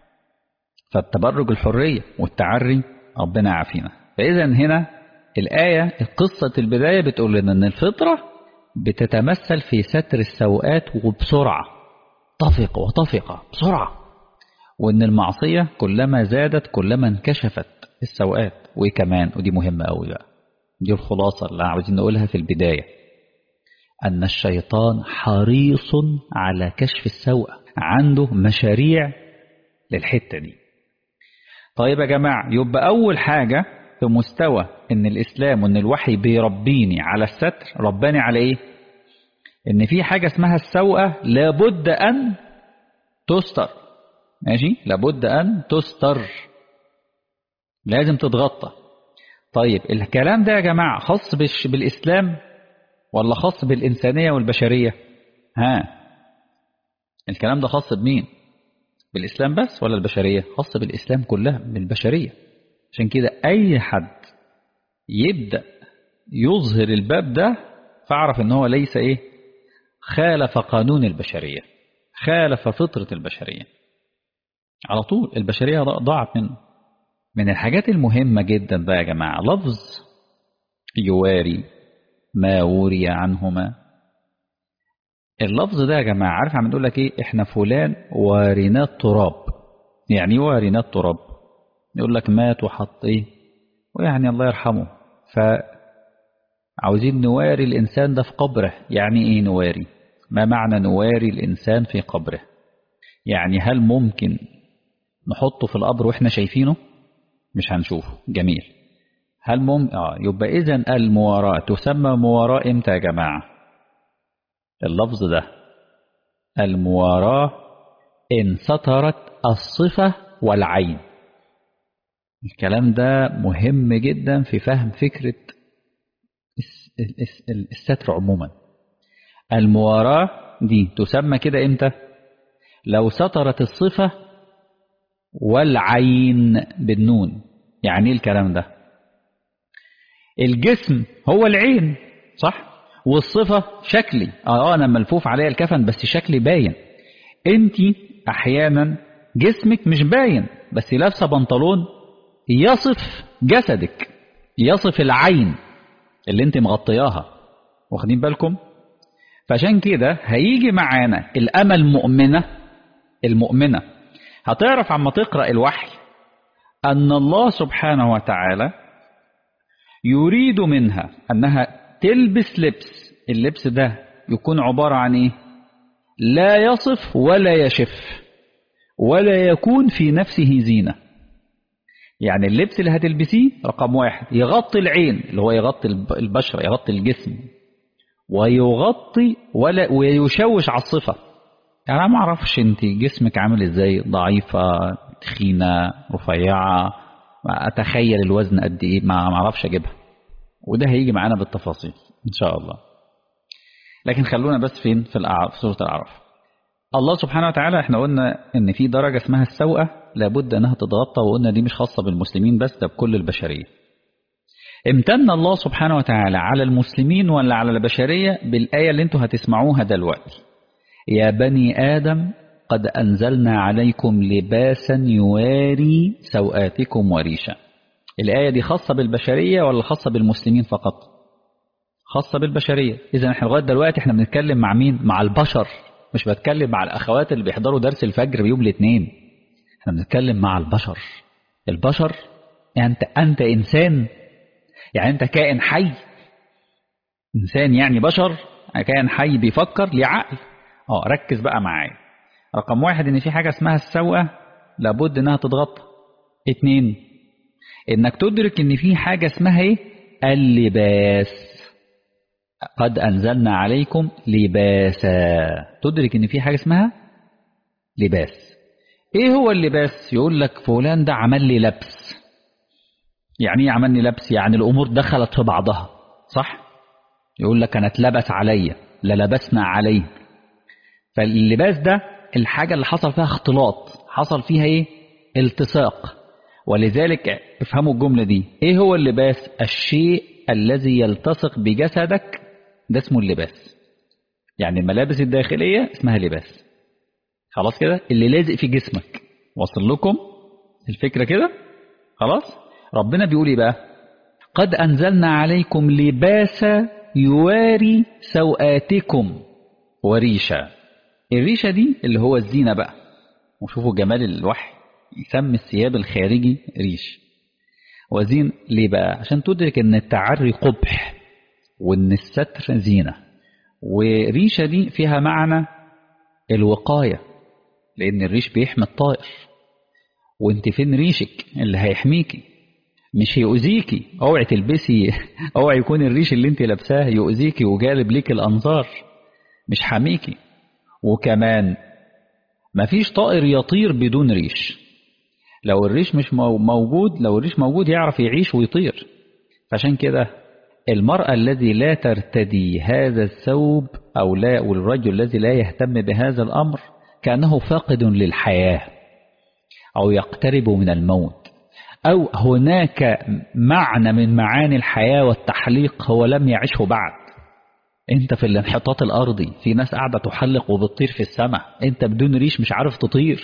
فالتبرج الحريه والتعري ربنا يعافينا فإذا هنا الآية قصة البداية بتقول لنا أن الفطرة بتتمثل في ستر السوءات وبسرعة طفق وطفق بسرعة وأن المعصية كلما زادت كلما انكشفت السوءات وكمان ودي مهمة أوي بقى دي الخلاصة اللي عاوزين نقولها في البداية أن الشيطان حريص على كشف السوء عنده مشاريع للحتة دي طيب يا جماعة يبقى أول حاجة في مستوى ان الاسلام وان الوحي بيربيني على الستر رباني على ايه ان في حاجه اسمها السوءه لابد ان تستر ماشي لابد ان تستر لازم تتغطى طيب الكلام ده يا جماعه خاص بالاسلام ولا خاص بالانسانيه والبشريه ها الكلام ده خاص بمين بالاسلام بس ولا البشريه خاص بالاسلام كلها بالبشريه عشان كده أي حد يبدأ يظهر الباب ده فاعرف ان هو ليس ايه خالف قانون البشرية خالف فطرة البشرية على طول البشرية ضاعت منه من الحاجات المهمة جدا بقى يا جماعة لفظ يواري ما وري عنهما اللفظ ده يا جماعة عارف عم نقول لك ايه احنا فلان واريناه التراب يعني ايه واريناه التراب يقول لك مات وحط ايه ويعني الله يرحمه فعاوزين نواري الإنسان ده في قبره يعني ايه نواري ما معنى نواري الإنسان في قبره يعني هل ممكن نحطه في القبر واحنا شايفينه مش هنشوفه جميل هل ممكن اه يبقى اذا المواراة تسمى مواراة امتى يا جماعة اللفظ ده المواراة ان سترت الصفة والعين الكلام ده مهم جدا في فهم فكرة الستر عموما المواراة دي تسمى كده امتى لو سترت الصفة والعين بالنون يعني ايه الكلام ده الجسم هو العين صح والصفة شكلي اه انا ملفوف عليا الكفن بس شكلي باين انت احيانا جسمك مش باين بس لابسه بنطلون يصف جسدك يصف العين اللي انت مغطياها واخدين بالكم فعشان كده هيجي معانا الأمة المؤمنة المؤمنة هتعرف عما تقرأ الوحي أن الله سبحانه وتعالى يريد منها أنها تلبس لبس اللبس ده يكون عبارة عن إيه لا يصف ولا يشف ولا يكون في نفسه زينة يعني اللبس اللي هتلبسيه رقم واحد يغطي العين اللي هو يغطي البشرة يغطي الجسم ويغطي ولا ويشوش على الصفة يعني أنا ما أعرفش أنت جسمك عامل إزاي ضعيفة تخينة رفيعة أتخيل الوزن قد إيه ما أعرفش أجيبها وده هيجي معانا بالتفاصيل إن شاء الله لكن خلونا بس فين في, الأعراف في سورة الأعراف الله سبحانه وتعالى احنا قلنا ان في درجة اسمها السوءة لابد انها تتغطى وقلنا دي مش خاصة بالمسلمين بس ده بكل البشرية امتن الله سبحانه وتعالى على المسلمين ولا على البشرية بالآية اللي انتوا هتسمعوها دلوقتي يا بني آدم قد أنزلنا عليكم لباسا يواري سوآتكم وريشا الآية دي خاصة بالبشرية ولا خاصة بالمسلمين فقط خاصة بالبشرية إذا احنا لغاية دلوقتي احنا بنتكلم مع مين مع البشر مش بتكلم مع الأخوات اللي بيحضروا درس الفجر بيوم الاثنين احنا بنتكلم مع البشر البشر يعني انت انت انسان يعني انت كائن حي انسان يعني بشر كائن حي بيفكر ليه عقل اه ركز بقى معايا رقم واحد ان في حاجه اسمها السوءه لابد انها تتغطى اتنين انك تدرك ان في حاجه اسمها ايه اللباس قد انزلنا عليكم لباسا تدرك ان في حاجه اسمها لباس ايه هو اللباس يقول لك فلان ده عمل لي لبس يعني ايه عمل لي لبس يعني الامور دخلت في بعضها صح يقول لك انا اتلبس عليا لا لبسنا عليه فاللباس ده الحاجه اللي حصل فيها اختلاط حصل فيها ايه التصاق ولذلك افهموا الجمله دي ايه هو اللباس الشيء الذي يلتصق بجسدك ده اسمه اللباس يعني الملابس الداخليه اسمها لباس خلاص كده اللي لازق في جسمك وصل لكم الفكرة كده خلاص ربنا بيقول ايه بقى قد أنزلنا عليكم لباسا يواري سوآتكم وريشا الريشة دي اللي هو الزينة بقى وشوفوا جمال الوحي يسمي الثياب الخارجي ريش وزين ليه بقى عشان تدرك ان التعري قبح وان الستر زينة وريشة دي فيها معنى الوقاية لأن الريش بيحمي الطائر وانت فين ريشك اللي هيحميكي مش هيؤذيكي اوعي تلبسي اوعي يكون الريش اللي انت لابساه يؤذيكي وجالب ليك الانظار مش حاميكي وكمان مفيش طائر يطير بدون ريش لو الريش مش موجود لو الريش موجود يعرف يعيش ويطير فعشان كده المرأة الذي لا ترتدي هذا الثوب أو لا والرجل الذي لا يهتم بهذا الأمر كأنه فاقد للحياة أو يقترب من الموت أو هناك معنى من معاني الحياة والتحليق هو لم يعشه بعد انت في الانحطاط الأرضي في ناس قاعدة تحلق وبتطير في السماء انت بدون ريش مش عارف تطير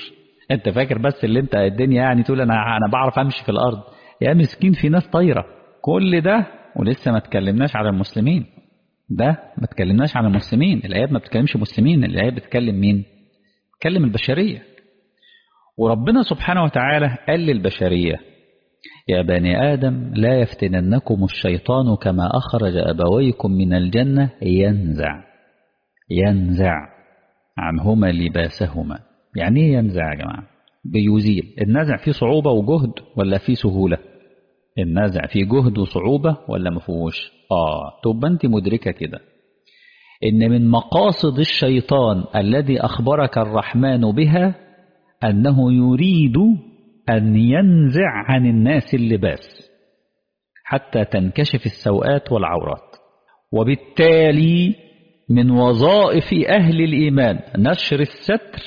انت فاكر بس اللي انت الدنيا يعني تقول انا انا بعرف امشي في الارض يا مسكين في ناس طايره كل ده ولسه ما تكلمناش على المسلمين ده ما تكلمناش على المسلمين الايات ما بتكلمش مسلمين الايات بتكلم مين بتكلم البشريه وربنا سبحانه وتعالى قال للبشريه يا بني ادم لا يفتننكم الشيطان كما اخرج ابويكم من الجنه ينزع ينزع عنهما لباسهما يعني ايه ينزع يا جماعه بيزيل النزع فيه صعوبه وجهد ولا فيه سهوله النزع فيه جهد وصعوبه ولا ما فيهوش اه تبقى انت مدركه كده ان من مقاصد الشيطان الذي اخبرك الرحمن بها انه يريد ان ينزع عن الناس اللباس حتى تنكشف السوءات والعورات وبالتالي من وظائف اهل الايمان نشر الستر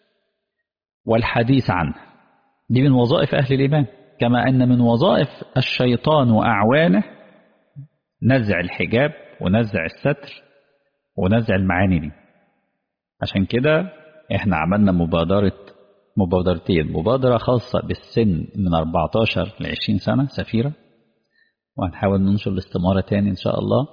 والحديث عنه دي من وظائف أهل الإيمان كما أن من وظائف الشيطان وأعوانه نزع الحجاب ونزع الستر ونزع المعاني دي عشان كده احنا عملنا مبادرة مبادرتين مبادرة خاصة بالسن من 14 ل 20 سنة سفيرة وهنحاول ننشر الاستمارة تاني إن شاء الله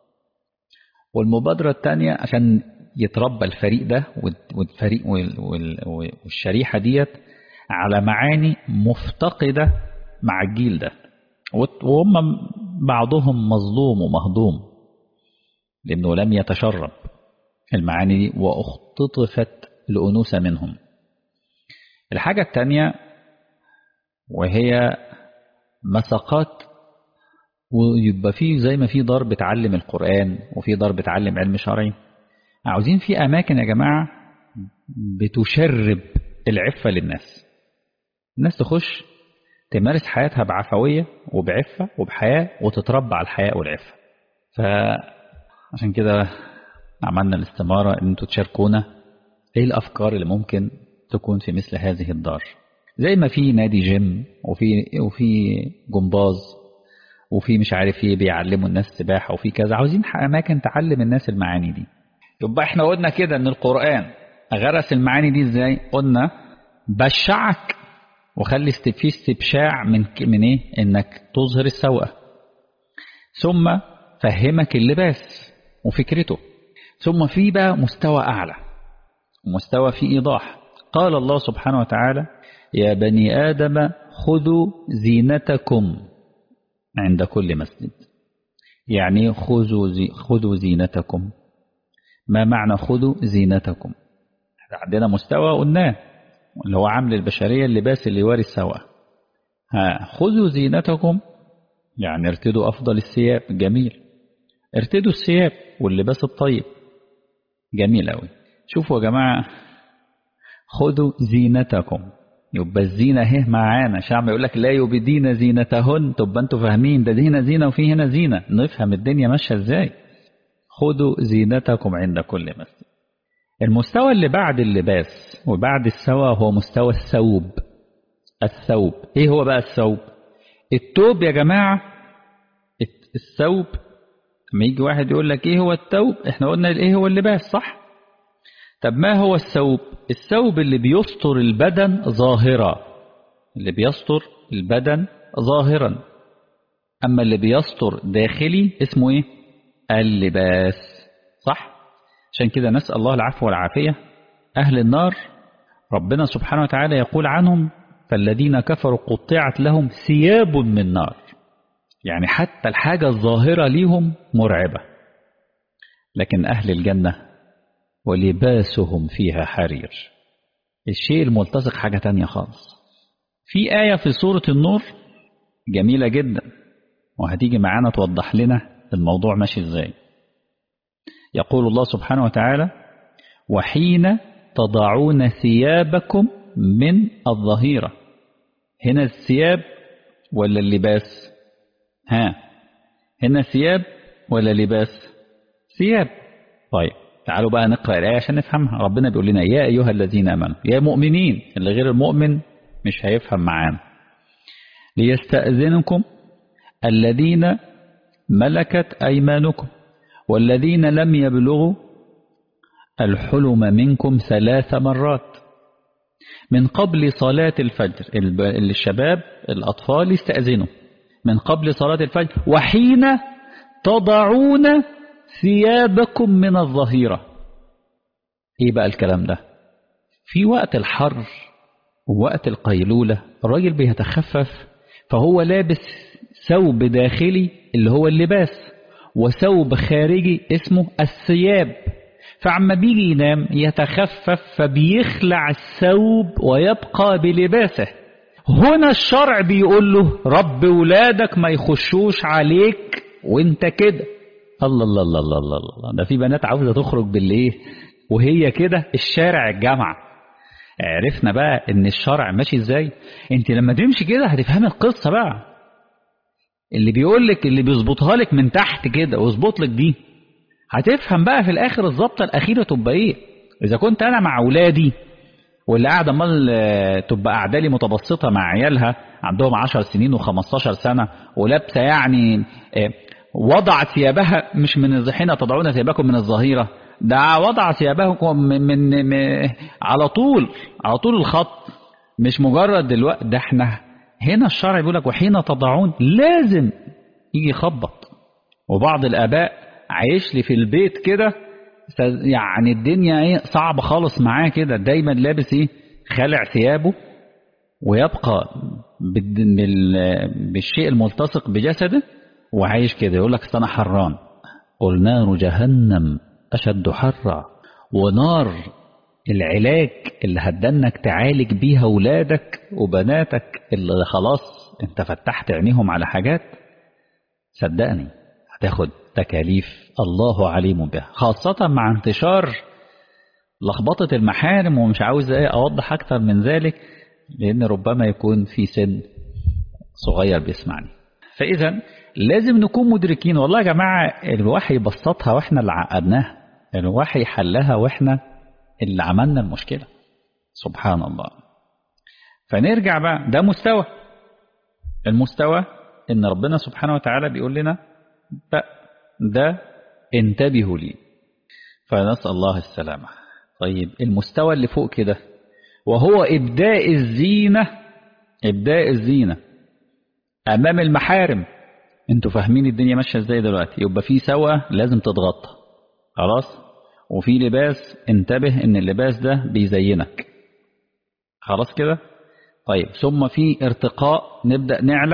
والمبادرة الثانية عشان يتربى الفريق ده والفريق والشريحة ديت على معاني مفتقدة مع الجيل ده وهم بعضهم مظلوم ومهضوم لأنه لم يتشرب المعاني دي واختطفت الأنوثة منهم الحاجة الثانية وهي مساقات ويبقى فيه زي ما في دار بتعلم القرآن وفي دار بتعلم علم شرعي عاوزين في أماكن يا جماعة بتشرب العفة للناس الناس تخش تمارس حياتها بعفوية وبعفة وبحياة وتتربى على الحياة والعفة فعشان كده عملنا الاستمارة ان انتوا تشاركونا ايه الافكار اللي ممكن تكون في مثل هذه الدار زي ما في نادي جيم وفي وفي جمباز وفي مش عارف ايه بيعلموا الناس سباحة وفي كذا عاوزين اماكن تعلم الناس المعاني دي يبقى احنا قلنا كده ان القرآن غرس المعاني دي ازاي قلنا بشعك وخلي في استبشاع من من ايه انك تظهر السوءة ثم فهمك اللباس وفكرته ثم في بقى مستوى اعلى مستوى في ايضاح قال الله سبحانه وتعالى يا بني ادم خذوا زينتكم عند كل مسجد يعني خذوا زي خذوا زينتكم ما معنى خذوا زينتكم عندنا مستوى قلناه اللي هو عمل البشرية اللباس اللي يواري السواء ها خذوا زينتكم يعني ارتدوا أفضل الثياب جميل ارتدوا الثياب واللباس الطيب جميل أوي شوفوا يا جماعة خذوا زينتكم يبقى الزينة اهي معانا شعب يقول لك لا يبدين زينتهن تبقى انتوا فاهمين ده دي هنا زينة وفي هنا زينة نفهم الدنيا ماشية ازاي خذوا زينتكم عند كل مسجد المستوى اللي بعد اللباس وبعد السوى هو مستوى الثوب الثوب ايه هو بقى الثوب الثوب يا جماعة الثوب لما يجي واحد يقول لك ايه هو الثوب احنا قلنا ايه هو اللباس صح طب ما هو الثوب الثوب اللي بيستر البدن ظاهرا اللي بيستر البدن ظاهرا اما اللي بيستر داخلي اسمه ايه اللباس صح عشان كده نسأل الله العفو والعافية أهل النار ربنا سبحانه وتعالى يقول عنهم فالذين كفروا قطعت لهم ثياب من نار يعني حتى الحاجة الظاهرة ليهم مرعبة لكن أهل الجنة ولباسهم فيها حرير الشيء الملتصق حاجة تانية خالص في آية في سورة النور جميلة جدا وهتيجي معانا توضح لنا الموضوع ماشي ازاي يقول الله سبحانه وتعالى وحين تضعون ثيابكم من الظهيرة هنا الثياب ولا اللباس ها هنا الثياب ولا لباس ثياب طيب تعالوا بقى نقرأ الآية عشان نفهمها ربنا بيقول لنا يا أيها الذين آمنوا يا مؤمنين اللي غير المؤمن مش هيفهم معانا ليستأذنكم الذين ملكت أيمانكم والذين لم يبلغوا الحلم منكم ثلاث مرات من قبل صلاة الفجر الشباب الأطفال يستأذنوا من قبل صلاة الفجر وحين تضعون ثيابكم من الظهيرة ايه بقى الكلام ده في وقت الحر ووقت القيلولة الراجل بيتخفف فهو لابس ثوب داخلي اللي هو اللباس وثوب خارجي اسمه الثياب فعما بيجي ينام يتخفف فبيخلع الثوب ويبقى بلباسه هنا الشرع بيقول له رب ولادك ما يخشوش عليك وانت كده الله الله الله الله الله, الله. ده في بنات عاوزة تخرج بالليل وهي كده الشارع الجامعة عرفنا بقى ان الشرع ماشي ازاي انت لما تمشي كده هتفهم القصة بقى اللي بيقول لك اللي بيظبطها لك من تحت كده ويظبط لك دي هتفهم بقى في الاخر الظبطه الاخيره تبقى ايه اذا كنت انا مع اولادي واللي قاعده امال تبقى قاعده لي متبسطه مع عيالها عندهم 10 سنين و15 سنه ولابسه يعني وضع ثيابها مش من حين تضعون ثيابكم من الظهيره ده وضع ثيابكم من, من, من على طول على طول الخط مش مجرد دلوقتي ده احنا هنا الشرع بيقول لك وحين تضعون لازم يجي يخبط وبعض الاباء عايش لي في البيت كده يعني الدنيا ايه صعبة خالص معاه كده دايما لابس ايه خلع ثيابه ويبقى بالشيء الملتصق بجسده وعايش كده يقول لك انا حران قل نار جهنم أشد حرا ونار العلاج اللي هتدنك تعالج بيها ولادك وبناتك اللي خلاص انت فتحت عينيهم على حاجات صدقني هتاخد تكاليف الله عليم بها خاصة مع انتشار لخبطة المحارم ومش عاوز ايه اوضح اكتر من ذلك لان ربما يكون في سن صغير بيسمعني فاذا لازم نكون مدركين والله يا جماعة الوحي بسطها واحنا اللي عقدناها الوحي حلها واحنا اللي عملنا المشكلة سبحان الله فنرجع بقى ده مستوى المستوى ان ربنا سبحانه وتعالى بيقول لنا ده, ده انتبهوا لي فنسأل الله السلامة طيب المستوى اللي فوق كده وهو إبداء الزينة إبداء الزينة أمام المحارم انتوا فاهمين الدنيا ماشية ازاي دلوقتي يبقى في سوا لازم تتغطى خلاص وفي لباس انتبه ان اللباس ده بيزينك خلاص كده طيب ثم في ارتقاء نبدأ نعلى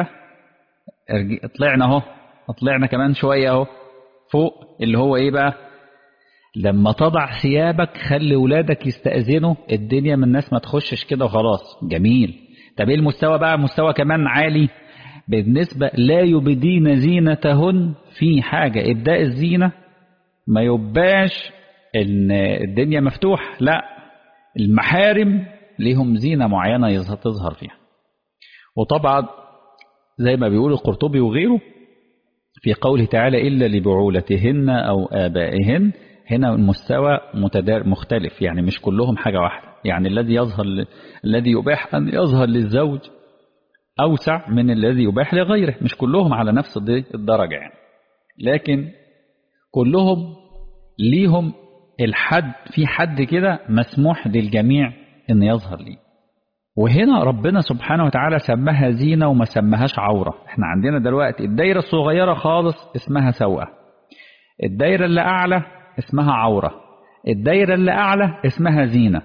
طلعنا اهو طلعنا كمان شوية اهو فوق اللي هو ايه بقى لما تضع ثيابك خلي ولادك يستأذنوا الدنيا من الناس ما تخشش كده وخلاص جميل طب ايه المستوى بقى مستوى كمان عالي بالنسبة لا يبدين زينتهن في حاجة إبداء الزينة ما يبقاش ان الدنيا مفتوح لا المحارم ليهم زينة معينة تظهر فيها وطبعا زي ما بيقول القرطبي وغيره في قوله تعالى إلا لبعولتهن أو آبائهن هنا المستوى متدار مختلف يعني مش كلهم حاجة واحدة يعني الذي يظهر ل... الذي يباح أن يظهر للزوج أوسع من الذي يباح لغيره مش كلهم على نفس الدرجة يعني لكن كلهم ليهم الحد في حد كده مسموح للجميع ان يظهر ليه وهنا ربنا سبحانه وتعالى سماها زينة وما سماهاش عورة احنا عندنا دلوقتي الدايرة الصغيرة خالص اسمها سوءة الدايرة اللي أعلى اسمها عورة الدايرة اللي أعلى اسمها زينة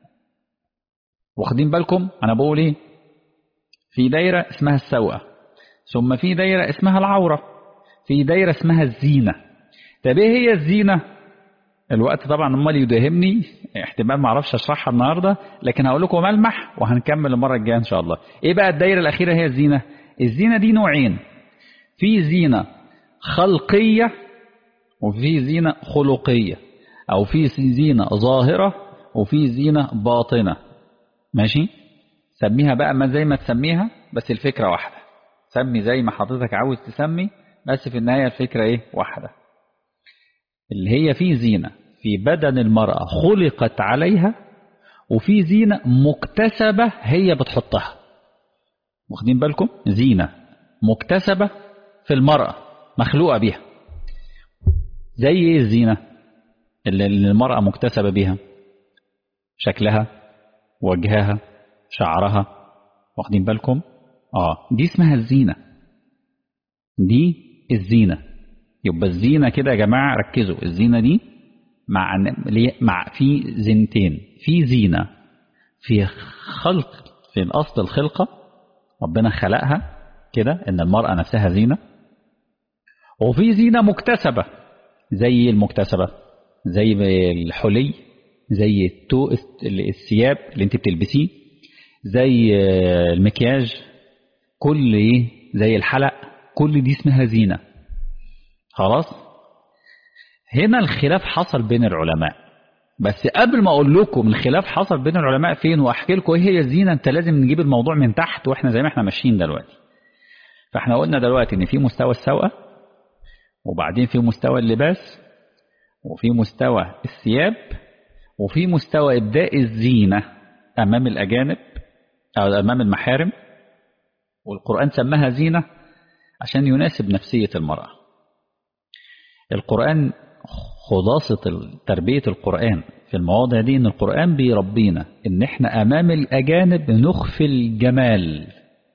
واخدين بالكم أنا بقول إيه في دايرة اسمها السوءة ثم في دايرة اسمها العورة في دايرة اسمها الزينة طب ايه هي الزينة الوقت طبعا امال يداهمني احتمال ما اعرفش اشرحها النهارده لكن هقول لكم ملمح وهنكمل المره الجايه ان شاء الله ايه بقى الدايره الاخيره هي الزينه الزينه دي نوعين في زينه خلقيه وفي زينه خلقيه او في زينه ظاهره وفي زينه باطنه ماشي سميها بقى ما زي ما تسميها بس الفكره واحده سمي زي ما حضرتك عاوز تسمي بس في النهايه الفكره ايه واحده اللي هي في زينة في بدن المرأة خلقت عليها وفي زينة مكتسبة هي بتحطها واخدين بالكم زينة مكتسبة في المرأة مخلوقة بها زي ايه الزينة اللي المرأة مكتسبة بها شكلها وجهها شعرها واخدين بالكم اه دي اسمها الزينة دي الزينة يبقى الزينة كده يا جماعة ركزوا الزينة دي مع مع في زينتين في زينة في خلق في الأصل الخلقة ربنا خلقها كده إن المرأة نفسها زينة وفي زينة مكتسبة زي المكتسبة زي الحلي زي التو الثياب اللي انت بتلبسيه زي المكياج كل ايه زي الحلق كل دي اسمها زينة خلاص هنا الخلاف حصل بين العلماء بس قبل ما اقول لكم الخلاف حصل بين العلماء فين واحكي لكم ايه هي الزينة انت لازم نجيب الموضوع من تحت واحنا زي ما احنا ماشيين دلوقتي فاحنا قلنا دلوقتي ان في مستوى السوءة وبعدين في مستوى اللباس وفي مستوى الثياب وفي مستوى إبداء الزينة أمام الأجانب أو أمام المحارم والقرآن سماها زينة عشان يناسب نفسية المرأة القرآن خلاصة تربية القرآن في المواضع دي إن القرآن بيربينا إن إحنا أمام الأجانب نخفي الجمال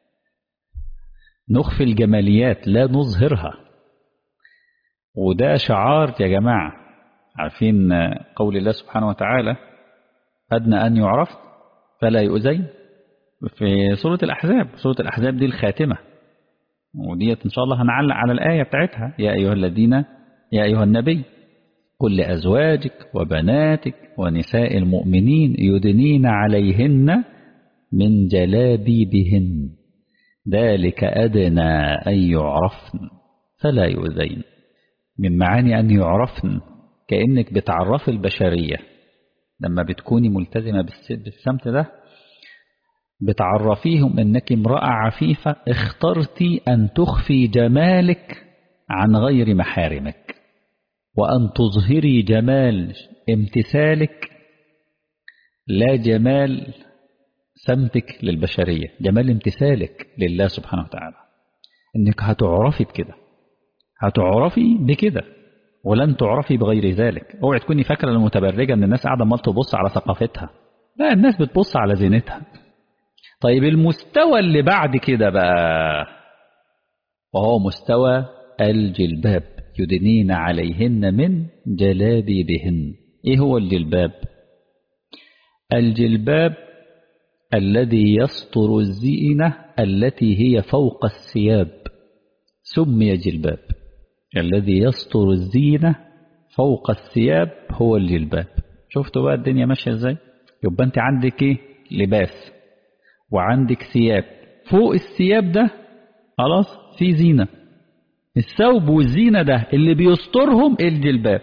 نخفي الجماليات لا نظهرها وده شعار يا جماعة عارفين قول الله سبحانه وتعالى أدنى أن يعرف فلا يؤذين في سورة الأحزاب سورة الأحزاب دي الخاتمة وديت إن شاء الله هنعلق على الآية بتاعتها يا أيها الذين يا أيها النبي قل لأزواجك وبناتك ونساء المؤمنين يدنين عليهن من جلابيبهن ذلك أدنى أن يعرفن فلا يؤذين من معاني أن يعرفن كأنك بتعرف البشرية لما بتكوني ملتزمة بالسمت ده بتعرفيهم أنك امرأة عفيفة اخترتي أن تخفي جمالك عن غير محارمك وأن تظهري جمال امتثالك لا جمال سمتك للبشرية جمال امتثالك لله سبحانه وتعالى انك هتعرفي بكده هتعرفي بكده ولن تعرفي بغير ذلك اوعي تكوني فاكره المتبرجه ان الناس قاعده امال تبص على ثقافتها لا الناس بتبص على زينتها طيب المستوى اللي بعد كده بقى وهو مستوى الجلباب يدنين عليهن من جلابيبهن ايه هو الجلباب الجلباب الذي يستر الزينة التي هي فوق الثياب سمي جلباب الذي يستر الزينة فوق الثياب هو الجلباب شفتوا بقى الدنيا ماشية ازاي يبقى انت عندك ايه لباس وعندك ثياب فوق الثياب ده خلاص في زينة الثوب والزينة ده اللي بيسترهم الجلباب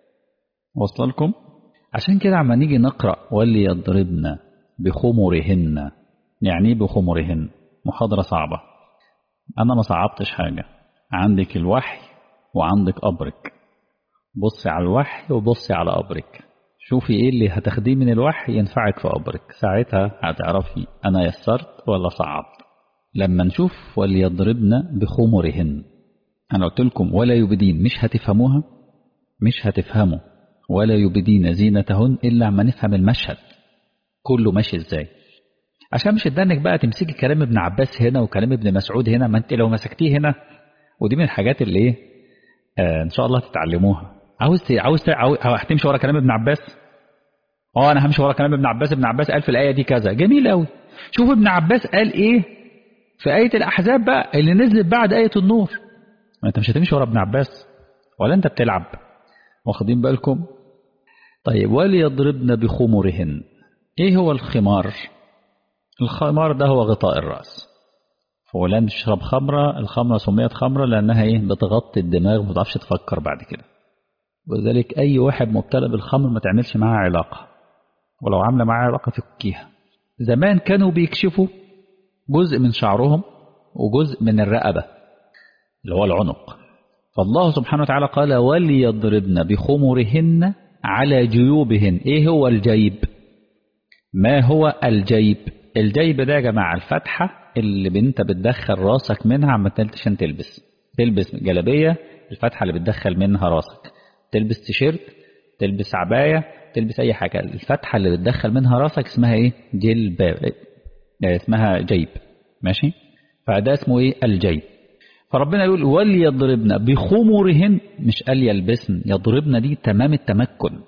وصل لكم عشان كده عما نيجي نقرأ وليضربن بخمرهن يعني ايه بخمرهن محاضرة صعبة أنا ما صعبتش حاجة عندك الوحي وعندك أبرك بصي على الوحي وبصي على أبرك شوفي ايه اللي هتاخديه من الوحي ينفعك في أبرك ساعتها هتعرفي أنا يسرت ولا صعبت لما نشوف وليضربن بخمرهن أنا قلت لكم ولا يبدين مش هتفهموها مش هتفهموا ولا يبدين زينتهن إلا عما نفهم المشهد كله ماشي ازاي عشان مش ادانك بقى تمسكي كلام ابن عباس هنا وكلام ابن مسعود هنا ما انت لو مسكتيه هنا ودي من الحاجات اللي ايه آه ان شاء الله تتعلموها عاوز عاوز عاوز هتمشي ورا كلام ابن عباس اه انا همشي ورا كلام ابن عباس ابن عباس قال في الايه دي كذا جميل قوي شوف ابن عباس قال ايه في ايه الاحزاب بقى اللي نزلت بعد ايه النور ما انت مش هتمشي ورا ابن عباس ولا انت بتلعب واخدين بالكم طيب وليضربن بخمرهن ايه هو الخمار الخمار ده هو غطاء الرأس فلان تشرب خمرة الخمرة سميت خمرة لأنها ايه بتغطي الدماغ وما تعرفش تفكر بعد كده ولذلك أي واحد مبتلى بالخمر ما تعملش معاه علاقة ولو عاملة معاه علاقة تفكيها زمان كانوا بيكشفوا جزء من شعرهم وجزء من الرقبة اللي هو العنق فالله سبحانه وتعالى قال وليضربن بخمرهن على جيوبهن ايه هو الجيب ما هو الجيب الجيب ده يا جماعة الفتحة اللي انت بتدخل راسك منها عما عشان تلبس تلبس جلابية الفتحة اللي بتدخل منها راسك تلبس تيشيرت تلبس عباية تلبس اي حاجه الفتحه اللي بتدخل منها راسك اسمها ايه جلباب اسمها جيب ماشي فده اسمه ايه الجيب فربنا يقول وليضربن بخمرهن مش قال يلبسن يضربن دي تمام التمكن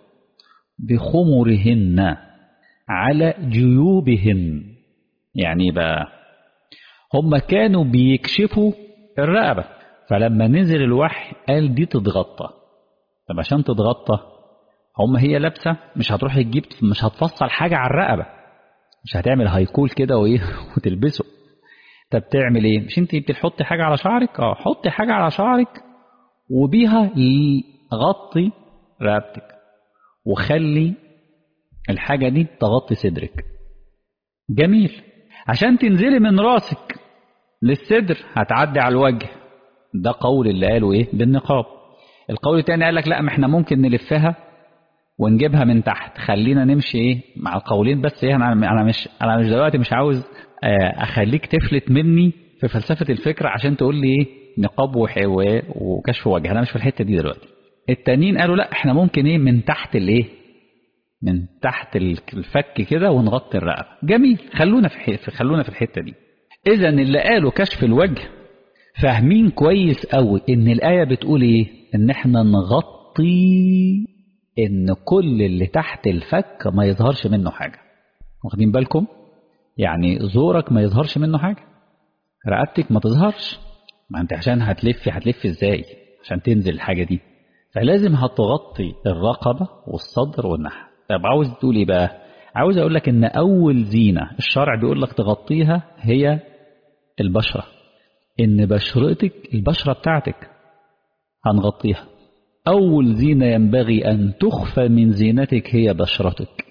بخمرهن على جيوبهن يعني بقى هم كانوا بيكشفوا الرقبة فلما نزل الوحي قال دي تتغطى طب عشان تتغطى هم هي لابسة مش هتروح تجيب مش هتفصل حاجة على الرقبة مش هتعمل هايكول كده وايه وتلبسه طب تعمل ايه مش انت بتحطي حاجة على شعرك اه حطي حاجة على شعرك وبيها غطي رقبتك وخلي الحاجة دي تغطي صدرك جميل عشان تنزلي من راسك للصدر هتعدي على الوجه ده قول اللي قالوا ايه بالنقاب القول التاني قال لك لا ما احنا ممكن نلفها ونجيبها من تحت خلينا نمشي ايه مع القولين بس ايه انا انا مش انا مش دلوقتي مش عاوز اخليك تفلت مني في فلسفه الفكره عشان تقول لي ايه نقاب وكشف وجه انا مش في الحته دي دلوقتي التانيين قالوا لا احنا ممكن ايه من تحت الايه من تحت الفك كده ونغطي الرقبه جميل خلونا في خلونا في الحته دي اذا اللي قالوا كشف الوجه فاهمين كويس قوي ان الايه بتقول ايه ان احنا نغطي ان كل اللي تحت الفك ما يظهرش منه حاجه واخدين بالكم يعني زورك ما يظهرش منه حاجه رقبتك ما تظهرش ما انت عشان هتلفي هتلفي ازاي عشان تنزل الحاجه دي فلازم هتغطي الرقبه والصدر والنحر طب عاوز تقول ايه بقى عاوز اقول لك ان اول زينه الشرع بيقول لك تغطيها هي البشره ان بشرتك البشره بتاعتك هنغطيها اول زينه ينبغي ان تخفى من زينتك هي بشرتك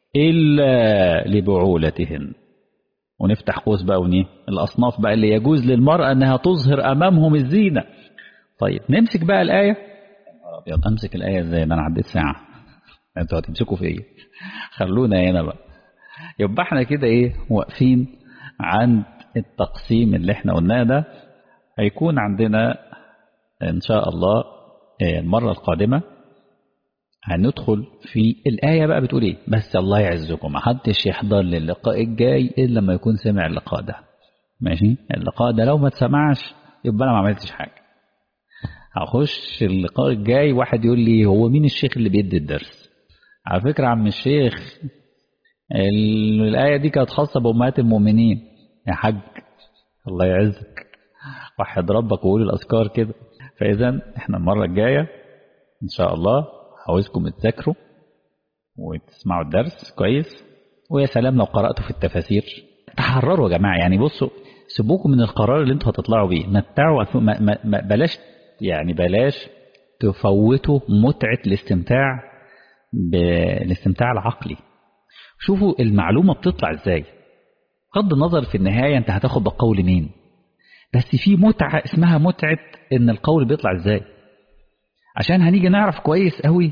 الا لبعولتهن ونفتح قوس بقى ونيه الاصناف بقى اللي يجوز للمراه انها تظهر امامهم الزينه طيب نمسك بقى الايه ابيض امسك الايه ازاي ده انا عديت ساعه انتوا هتمسكوا فيا خلونا هنا بقى يبقى احنا كده ايه واقفين عند التقسيم اللي احنا قلناه ده هيكون عندنا ان شاء الله المرة القادمة هندخل في الآية بقى بتقول ايه بس الله يعزكم محدش يحضر للقاء الجاي إلا لما يكون سمع اللقاء ده ماشي اللقاء ده لو ما اتسمعش يبقى أنا ما عملتش حاجة هخش اللقاء الجاي واحد يقول لي هو مين الشيخ اللي بيدي الدرس على فكرة عم الشيخ الآية دي كانت خاصة بأمهات المؤمنين يا حاج الله يعزك وحد ربك وقول الأذكار كده فإذا احنا المرة الجاية إن شاء الله عاوزكم تذاكروا وتسمعوا الدرس كويس ويا سلام لو قرأتوا في التفاسير تحرروا يا جماعة يعني بصوا سيبوكم من القرار اللي انتوا هتطلعوا بيه متعوا ما ما ما بلاش يعني بلاش تفوتوا متعة الاستمتاع بالاستمتاع العقلي شوفوا المعلومة بتطلع ازاي بغض النظر في النهاية انت هتاخد بقول مين بس في متعة اسمها متعة ان القول بيطلع ازاي عشان هنيجي نعرف كويس قوي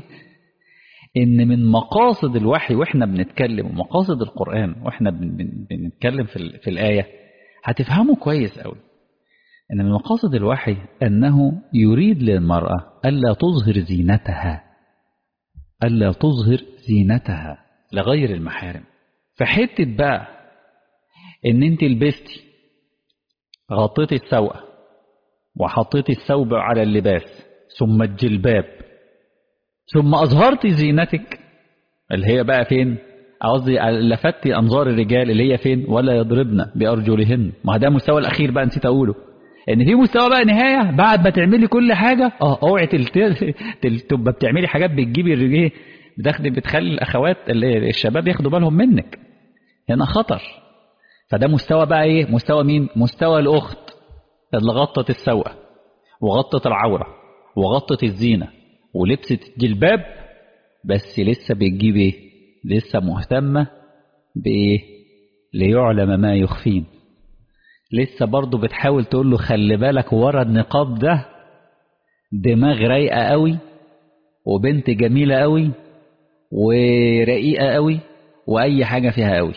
ان من مقاصد الوحي واحنا بنتكلم ومقاصد القرآن واحنا بنتكلم في, في الآية هتفهموا كويس قوي ان من مقاصد الوحي انه يريد للمرأة الا تظهر زينتها الا تظهر زينتها لغير المحارم فحتة بقى ان انت لبستي غطيتي السوء وحطيتي الثوب على اللباس ثم الجلباب ثم أظهرتي زينتك اللي هي بقى فين قصدي لفتي أنظار الرجال اللي هي فين ولا يضربن بأرجلهن ما ده المستوى الأخير بقى نسيت أقوله ان في مستوى بقى نهايه بعد ما تعملي كل حاجه اه اوعي تبقى بتعملي حاجات بتجيبي الرجال بتاخدي بتخلي الاخوات اللي الشباب ياخدوا بالهم منك هنا خطر فده مستوى بقى ايه مستوى مين مستوى الاخت اللي غطت السوء وغطت العوره وغطت الزينه ولبست الجلباب بس لسه بتجيب ايه لسه مهتمه بايه ليعلم ما يخفين لسه برضه بتحاول تقول له خلي بالك ورا النقاب ده دماغ رايقه قوي وبنت جميله قوي ورقيقه قوي واي حاجه فيها قوي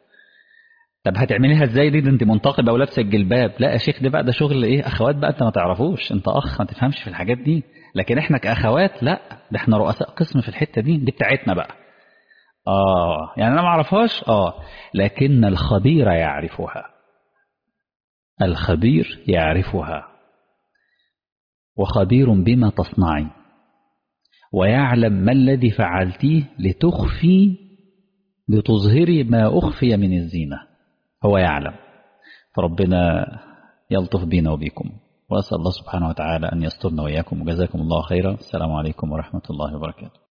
طب هتعمليها ازاي دي, دي انت منتقبه ولابسه الجلباب لا يا شيخ ده بقى ده شغل ايه اخوات بقى انت ما تعرفوش انت اخ ما تفهمش في الحاجات دي لكن احنا كاخوات لا ده احنا رؤساء قسم في الحته دي دي بتاعتنا بقى آه يعني أنا ما أعرفهاش آه لكن الخبير يعرفها الخبير يعرفها وخبير بما تصنعين ويعلم ما الذي فعلتيه لتخفي لتظهري ما أخفي من الزينة هو يعلم فربنا يلطف بنا وبكم وأسأل الله سبحانه وتعالى أن يسترنا وإياكم وجزاكم الله خيرا السلام عليكم ورحمة الله وبركاته